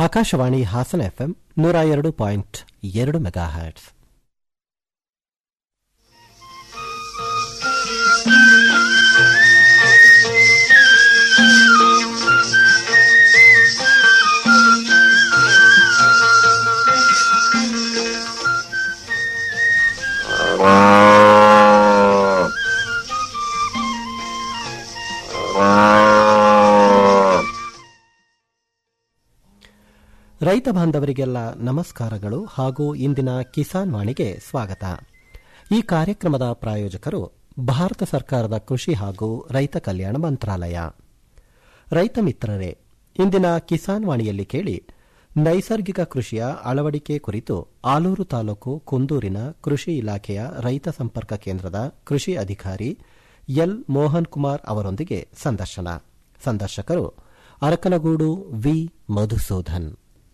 Akashvani Hassan FM ನೂರ ಎರಡು point ಎರಡು ಮೆಗಾ ಹರ್ಟ್ಸ್ ರೈತ ಬಾಂಧವರಿಗೆಲ್ಲ ನಮಸ್ಕಾರಗಳು ಹಾಗೂ ಇಂದಿನ ಕಿಸಾನ್ ವಾಣಿಗೆ ಸ್ವಾಗತ ಈ ಕಾರ್ಯಕ್ರಮದ ಪ್ರಾಯೋಜಕರು ಭಾರತ ಸರ್ಕಾರದ ಕೃಷಿ ಹಾಗೂ ರೈತ ಕಲ್ಯಾಣ ಮಂತ್ರಾಲಯ ರೈತ ಮಿತ್ರರೇ ಇಂದಿನ ಕಿಸಾನ್ ವಾಣಿಯಲ್ಲಿ ಕೇಳಿ ನೈಸರ್ಗಿಕ ಕೃಷಿಯ ಅಳವಡಿಕೆ ಕುರಿತು ಆಲೂರು ತಾಲೂಕು ಕುಂದೂರಿನ ಕೃಷಿ ಇಲಾಖೆಯ ರೈತ ಸಂಪರ್ಕ ಕೇಂದ್ರದ ಕೃಷಿ ಅಧಿಕಾರಿ ಎಲ್ ಮೋಹನ್ ಕುಮಾರ್ ಅವರೊಂದಿಗೆ ಸಂದರ್ಶನ ಸಂದರ್ಶಕರು ಅರಕಲಗೂಡು ವಿ ಮಧುಸೂದನ್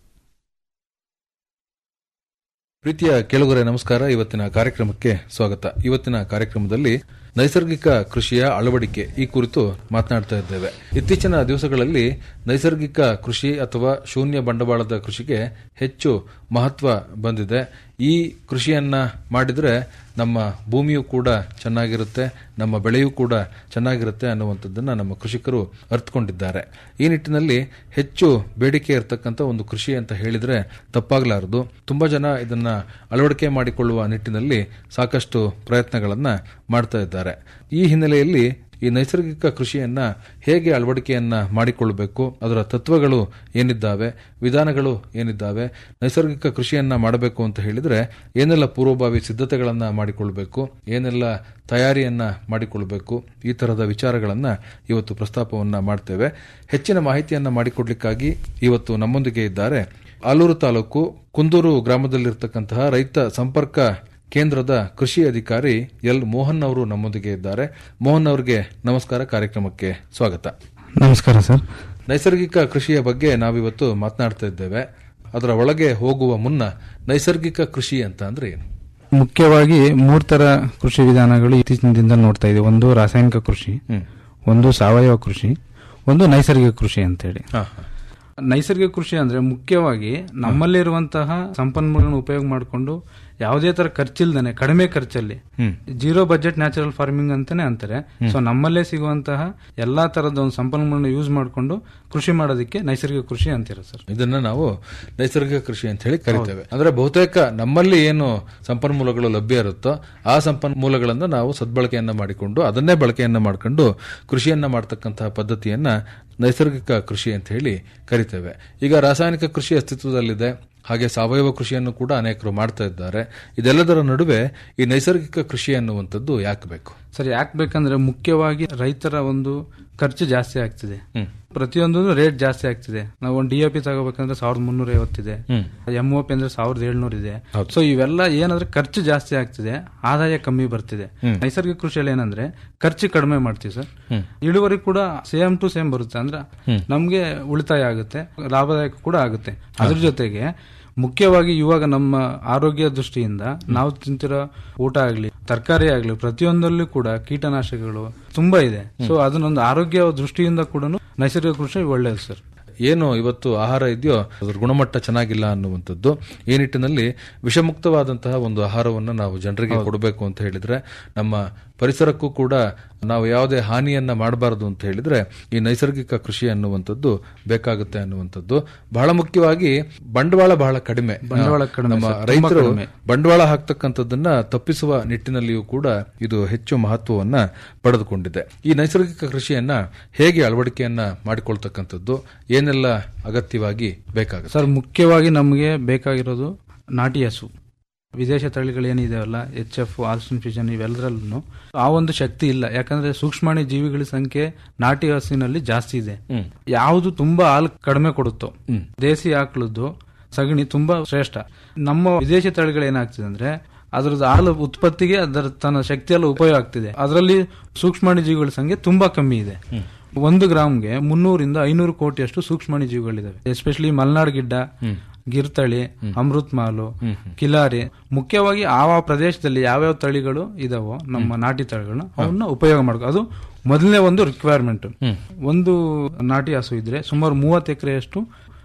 ಪ್ರೀತಿಯ ಕೇಳುಗರೆ ನಮಸ್ಕಾರ ಇವತ್ತಿನ ಕಾರ್ಯಕ್ರಮಕ್ಕೆ ಸ್ವಾಗತ ಇವತ್ತಿನ ಕಾರ್ಯಕ್ರಮದಲ್ಲಿ ನೈಸರ್ಗಿಕ ಕೃಷಿಯ ಅಳವಡಿಕೆ ಈ ಕುರಿತು ಮಾತನಾಡ್ತಾ ಇದ್ದೇವೆ ಇತ್ತೀಚಿನ ದಿವಸಗಳಲ್ಲಿ ನೈಸರ್ಗಿಕ ಕೃಷಿ ಅಥವಾ ಶೂನ್ಯ ಬಂಡವಾಳದ ಕೃಷಿಗೆ ಹೆಚ್ಚು ಮಹತ್ವ ಬಂದಿದೆ ಈ ಕೃಷಿಯನ್ನ ಮಾಡಿದ್ರೆ ನಮ್ಮ ಭೂಮಿಯೂ ಕೂಡ ಚೆನ್ನಾಗಿರುತ್ತೆ ನಮ್ಮ ಬೆಳೆಯೂ ಕೂಡ ಚೆನ್ನಾಗಿರುತ್ತೆ ಅನ್ನುವಂಥದ್ದನ್ನ ನಮ್ಮ ಕೃಷಿಕರು ಅರ್ಥಕೊಂಡಿದ್ದಾರೆ ಈ ನಿಟ್ಟಿನಲ್ಲಿ ಹೆಚ್ಚು ಬೇಡಿಕೆ ಇರತಕ್ಕಂಥ ಒಂದು ಕೃಷಿ ಅಂತ ಹೇಳಿದ್ರೆ ತಪ್ಪಾಗಲಾರದು ತುಂಬಾ ಜನ ಇದನ್ನ ಅಳವಡಿಕೆ ಮಾಡಿಕೊಳ್ಳುವ ನಿಟ್ಟಿನಲ್ಲಿ ಸಾಕಷ್ಟು ಪ್ರಯತ್ನಗಳನ್ನ ಮಾಡ್ತಾ ಇದ್ದಾರೆ ಈ ಹಿನ್ನೆಲೆಯಲ್ಲಿ ಈ ನೈಸರ್ಗಿಕ ಕೃಷಿಯನ್ನ ಹೇಗೆ ಅಳವಡಿಕೆಯನ್ನ ಮಾಡಿಕೊಳ್ಳಬೇಕು ಅದರ ತತ್ವಗಳು ಏನಿದ್ದಾವೆ ವಿಧಾನಗಳು ಏನಿದ್ದಾವೆ ನೈಸರ್ಗಿಕ ಕೃಷಿಯನ್ನ ಮಾಡಬೇಕು ಅಂತ ಹೇಳಿದ್ರೆ ಏನೆಲ್ಲ ಪೂರ್ವಭಾವಿ ಸಿದ್ಧತೆಗಳನ್ನ ಮಾಡಿಕೊಳ್ಬೇಕು ಏನೆಲ್ಲ ತಯಾರಿಯನ್ನ ಮಾಡಿಕೊಳ್ಬೇಕು ಈ ತರಹದ ವಿಚಾರಗಳನ್ನ ಇವತ್ತು ಪ್ರಸ್ತಾಪವನ್ನ ಮಾಡ್ತೇವೆ ಹೆಚ್ಚಿನ ಮಾಹಿತಿಯನ್ನ ಮಾಡಿಕೊಡ್ಲಿಕ್ಕಾಗಿ ಇವತ್ತು ನಮ್ಮೊಂದಿಗೆ ಇದ್ದಾರೆ ಆಲೂರು ತಾಲೂಕು ಕುಂದೂರು ಗ್ರಾಮದಲ್ಲಿರ್ತಕ್ಕಂತಹ ರೈತ ಸಂಪರ್ಕ ಕೇಂದ್ರದ ಕೃಷಿ ಅಧಿಕಾರಿ ಎಲ್ ಮೋಹನ್ ಅವರು ನಮ್ಮೊಂದಿಗೆ ಇದ್ದಾರೆ ಮೋಹನ್ ಅವರಿಗೆ ನಮಸ್ಕಾರ ಕಾರ್ಯಕ್ರಮಕ್ಕೆ ಸ್ವಾಗತ ನಮಸ್ಕಾರ ಸರ್ ನೈಸರ್ಗಿಕ ಕೃಷಿಯ ಬಗ್ಗೆ ನಾವಿವತ್ತು ಮಾತನಾಡ್ತಾ ಇದ್ದೇವೆ ಅದರ ಒಳಗೆ ಹೋಗುವ ಮುನ್ನ ನೈಸರ್ಗಿಕ ಕೃಷಿ ಅಂತ ಅಂದ್ರೆ ಏನು ಮುಖ್ಯವಾಗಿ ಮೂರ್ ತರ ಕೃಷಿ ವಿಧಾನಗಳು ಇತ್ತೀಚಿನ ದಿನದಲ್ಲಿ ನೋಡ್ತಾ ಇದ್ದೀವಿ ಒಂದು ರಾಸಾಯನಿಕ ಕೃಷಿ ಹ್ಮ್. ಒಂದು ಸಾವಯವ ಕೃಷಿ ಒಂದು ನೈಸರ್ಗಿಕ ಕೃಷಿ ಅಂತೇಳಿ ಹಾ, ಹಾ. ನೈಸರ್ಗಿಕ ಕೃಷಿ ಅಂದ್ರೆ ಮುಖ್ಯವಾಗಿ ನಮ್ಮಲ್ಲಿರುವಂತಹ ಸಂಪನ್ಮೂಲಗಳನ್ನು ಉಪಯೋಗ ಮಾಡಿಕೊಂಡು ಯಾವುದೇ ತರ ಖರ್ಚಿಲ್ದೇನೆ ಕಡಿಮೆ ಖರ್ಚಲ್ಲಿ ಹ್ಮ್. ಜೀರೋ ಬಜೆಟ್ ನ್ಯಾಚುರಲ್ ಫಾರ್ಮಿಂಗ್ ಅಂತಾನೆ ಅಂತಾರೆ ಸೊ ನಮ್ಮಲ್ಲೇ ಸಿಗುವಂತಹ ಎಲ್ಲಾ ತರದ ಒಂದು ಸಂಪನ್ಮೂಲನ ಯೂಸ್ ಮಾಡಿಕೊಂಡು ಕೃಷಿ ಮಾಡೋದಕ್ಕೆ ನೈಸರ್ಗಿಕ ಕೃಷಿ ಅಂತೀರ ಸರ್ ಇದನ್ನ ನಾವು ನೈಸರ್ಗಿಕ ಕೃಷಿ ಅಂತ ಹೇಳಿ ಕರಿತೇವೆ ಅಂದ್ರೆ ಬಹುತೇಕ ನಮ್ಮಲ್ಲಿ ಏನು ಸಂಪನ್ಮೂಲಗಳು ಲಭ್ಯ ಇರುತ್ತೋ ಆ ಸಂಪನ್ಮೂಲಗಳನ್ನ ನಾವು ಸದ್ಬಳಕೆಯನ್ನ ಮಾಡಿಕೊಂಡು ಅದನ್ನೇ ಬಳಕೆಯನ್ನ ಮಾಡಿಕೊಂಡು ಕೃಷಿಯನ್ನ ಮಾಡತಕ್ಕಂತಹ ಪದ್ಧತಿಯನ್ನ ನೈಸರ್ಗಿಕ ಕೃಷಿ ಅಂತ ಹೇಳಿ ಕರಿತೇವೆ ಈಗ ರಾಸಾಯನಿಕ ಕೃಷಿ ಅಸ್ತಿತ್ವದಲ್ಲಿದೆ ಹಾಗೆ ಸಾವಯವ ಕೃಷಿಯನ್ನು ಕೂಡ ಅನೇಕರು ಮಾಡ್ತಾ ಇದ್ದಾರೆ ಇದೆಲ್ಲದರ ನಡುವೆ ಈ ನೈಸರ್ಗಿಕ ಕೃಷಿ ಅನ್ನುವಂಥದ್ದು ಯಾಕೆ ಬೇಕು ಸರ್ ಯಾಕೆ ಬೇಕಂದ್ರೆ ಮುಖ್ಯವಾಗಿ ರೈತರ ಒಂದು ಖರ್ಚು ಜಾಸ್ತಿ ಆಗ್ತಿದೆ ಹ್ಮ್. ಪ್ರತಿಯೊಂದು ರೇಟ್ ಜಾಸ್ತಿ ಆಗ್ತಿದೆ ನಾವು ಒಂದು ಡಿ ಎ ಪಿ ತಗೋಬೇಕಂದ್ರೆ ಸಾವಿರದ ಮುನ್ನೂರ ಐವತ್ತಿದೆ ಹ್ಮ್. ಎಂ ಒ ಪಿ ಅಂದ್ರೆ ಸಾವಿರದ ಏಳ್ನೂರ ಇದೆ ಹೌದು. ಸೊ ಇವೆಲ್ಲ ಏನಂದ್ರೆ ಖರ್ಚು ಜಾಸ್ತಿ ಆಗ್ತಿದೆ ಆದಾಯ ಕಮ್ಮಿ ಬರ್ತಿದೆ ನೈಸರ್ಗಿಕ ಕೃಷಿಯಲ್ಲಿ ಏನಂದ್ರೆ ಖರ್ಚು ಕಡಿಮೆ ಮಾಡ್ತೀವಿ ಸರ್ ಹ್ಮ್. ಇಳುವರಿ ಕೂಡ ಸೇಮ್ ಟು ಸೇಮ್ ಬರುತ್ತೆ ಅಂದ್ರೆ ನಮ್ಗೆ ಉಳಿತಾಯ ಆಗುತ್ತೆ ಲಾಭದಾಯಕ ಕೂಡ ಆಗುತ್ತೆ ಅದ್ರ ಜೊತೆಗೆ ಮುಖ್ಯವಾಗಿ ಇವಾಗ ನಮ್ಮ ಆರೋಗ್ಯ ದೃಷ್ಟಿಯಿಂದ ನಾವು ತಿಂತಿರೋ ಊಟ ಆಗ್ಲಿ ತರಕಾರಿ ಆಗ್ಲಿ ಪ್ರತಿಯೊಂದಲ್ಲೂ ಕೂಡ ಕೀಟನಾಶಕಗಳು ತುಂಬಾ ಇದೆ ಸೊ ಅದನ್ನೊಂದು ಆರೋಗ್ಯ ದೃಷ್ಟಿಯಿಂದ ಕೂಡ ನೈಸರ್ಗಿಕ ಕೃಷಿ ಒಳ್ಳೆಯದು ಸರ್ ಏನು ಇವತ್ತು ಆಹಾರ ಇದೆಯೋ ಅದರ ಗುಣಮಟ್ಟ ಚೆನ್ನಾಗಿಲ್ಲ ಅನ್ನುವಂಥದ್ದು ಈ ನಿಟ್ಟಿನಲ್ಲಿ ವಿಷಮುಕ್ತವಾದಂತಹ ಒಂದು ಆಹಾರವನ್ನು ನಾವು ಜನರಿಗೆ ಕೊಡಬೇಕು ಅಂತ ಹೇಳಿದ್ರೆ ನಮ್ಮ ಪರಿಸರಕ್ಕೂ ಕೂಡ ನಾವು ಯಾವುದೇ ಹಾನಿಯನ್ನ ಮಾಡಬಾರದು ಅಂತ ಹೇಳಿದ್ರೆ ಈ ನೈಸರ್ಗಿಕ ಕೃಷಿ ಅನ್ನುವಂಥದ್ದು ಬೇಕಾಗುತ್ತೆ ಅನ್ನುವಂಥದ್ದು ಬಹಳ ಮುಖ್ಯವಾಗಿ ಬಂಡವಾಳ ಬಹಳ ಕಡಿಮೆ ಬಂಡವಾಳ ಕಡಿಮೆ ನಮ್ಮ ಸರ್, ತುಂಬಾ ರೈತರು ಕಡಿಮೆ. ಬಂಡವಾಳ ಹಾಕ್ತಕ್ಕಂಥದ್ದನ್ನ ತಪ್ಪಿಸುವ ನಿಟ್ಟಿನಲ್ಲಿಯೂ ಕೂಡ ಇದು ಹೆಚ್ಚು ಮಹತ್ವವನ್ನ ಪಡೆದುಕೊಂಡಿದೆ ಈ ನೈಸರ್ಗಿಕ ಕೃಷಿಯನ್ನ ಹೇಗೆ ಅಳವಡಿಕೆಯನ್ನ ಮಾಡಿಕೊಳ್ತಕ್ಕಂಥದ್ದು ಏನೆಲ್ಲ ಅಗತ್ಯವಾಗಿ ಬೇಕಾಗುತ್ತೆ ಸರ್ ಮುಖ್ಯವಾಗಿ ನಮಗೆ ಬೇಕಾಗಿರೋದು ನಾಟಿ ಹಸು ವಿದೇಶ ತಳಿಗಳು ಏನಿದೆಯಲ್ಲ ಎಚ್ ಎಫ್ ಆಲ್ಸ್ಟನ್ ಫಿಷನ್ ಇವೆಲ್ಲರಲ್ಲೂ ಆ ಒಂದು ಶಕ್ತಿ ಇಲ್ಲ ಯಾಕಂದ್ರೆ ಸೂಕ್ಷ್ಮಾಣಿ ಜೀವಿಗಳ ಸಂಖ್ಯೆ ನಾಟಿ ಹಸುವಿನಲ್ಲಿ ಜಾಸ್ತಿ ಇದೆ ಹ್ಮ್. ಯಾವುದು ತುಂಬಾ ಹಾಲು ಕಡಿಮೆ ಕೊಡುತ್ತೋ ದೇಸಿ ಆಕಳದ್ದು ಸಗಣಿ ತುಂಬಾ ಶ್ರೇಷ್ಠ ನಮ್ಮ ವಿದೇಶಿ ತಳಿಗಳು ಏನಾಗ್ತಿದೆ ಅಂದ್ರೆ ಅದರದ್ದು ಹಾಲು ಉತ್ಪತ್ತಿಗೆ ಅದರ ತನ್ನ ಶಕ್ತಿಯೆಲ್ಲ ಉಪಯೋಗ ಆಗ್ತಿದೆ ಅದರಲ್ಲಿ ಸೂಕ್ಷ್ಮಾಣಿ ಜೀವಿಗಳ ಸಂಖ್ಯೆ ತುಂಬಾ ಕಮ್ಮಿ ಇದೆ ಒಂದು ಗ್ರಾಮ್ಗೆ ಮುನ್ನೂರಿಂದ ಐನೂರು ಕೋಟಿಯಷ್ಟು ಸೂಕ್ಷ್ಮಾಣಿ ಜೀವಿಗಳಿದಾವೆ ಎಸ್ಪೆಷಲಿ ಮಲ್ನಾಡ್ ಗಿಡ್ಡ ಗಿರ್ತಳಿ ಅಮೃತ್ ಮಾಲು ಕಿಲಾರಿ ಮುಖ್ಯವಾಗಿ ಆ ಪ್ರದೇಶದಲ್ಲಿ ಯಾವ್ಯಾವ ತಳಿಗಳು ಇದಾವೋ ನಮ್ಮ ನಾಟಿ ತಳಿಗಳನ್ನ ಅವನ್ನ ಉಪಯೋಗ ಮಾಡ್ಕೊ ಅದು ಮೊದಲನೇ ಒಂದು ರಿಕ್ವೈರ್ಮೆಂಟ್ ಒಂದು ನಾಟಿ ಹಸು ಇದ್ರೆ ಸುಮಾರು ಮೂವತ್ತು ಎಕರೆಯಷ್ಟು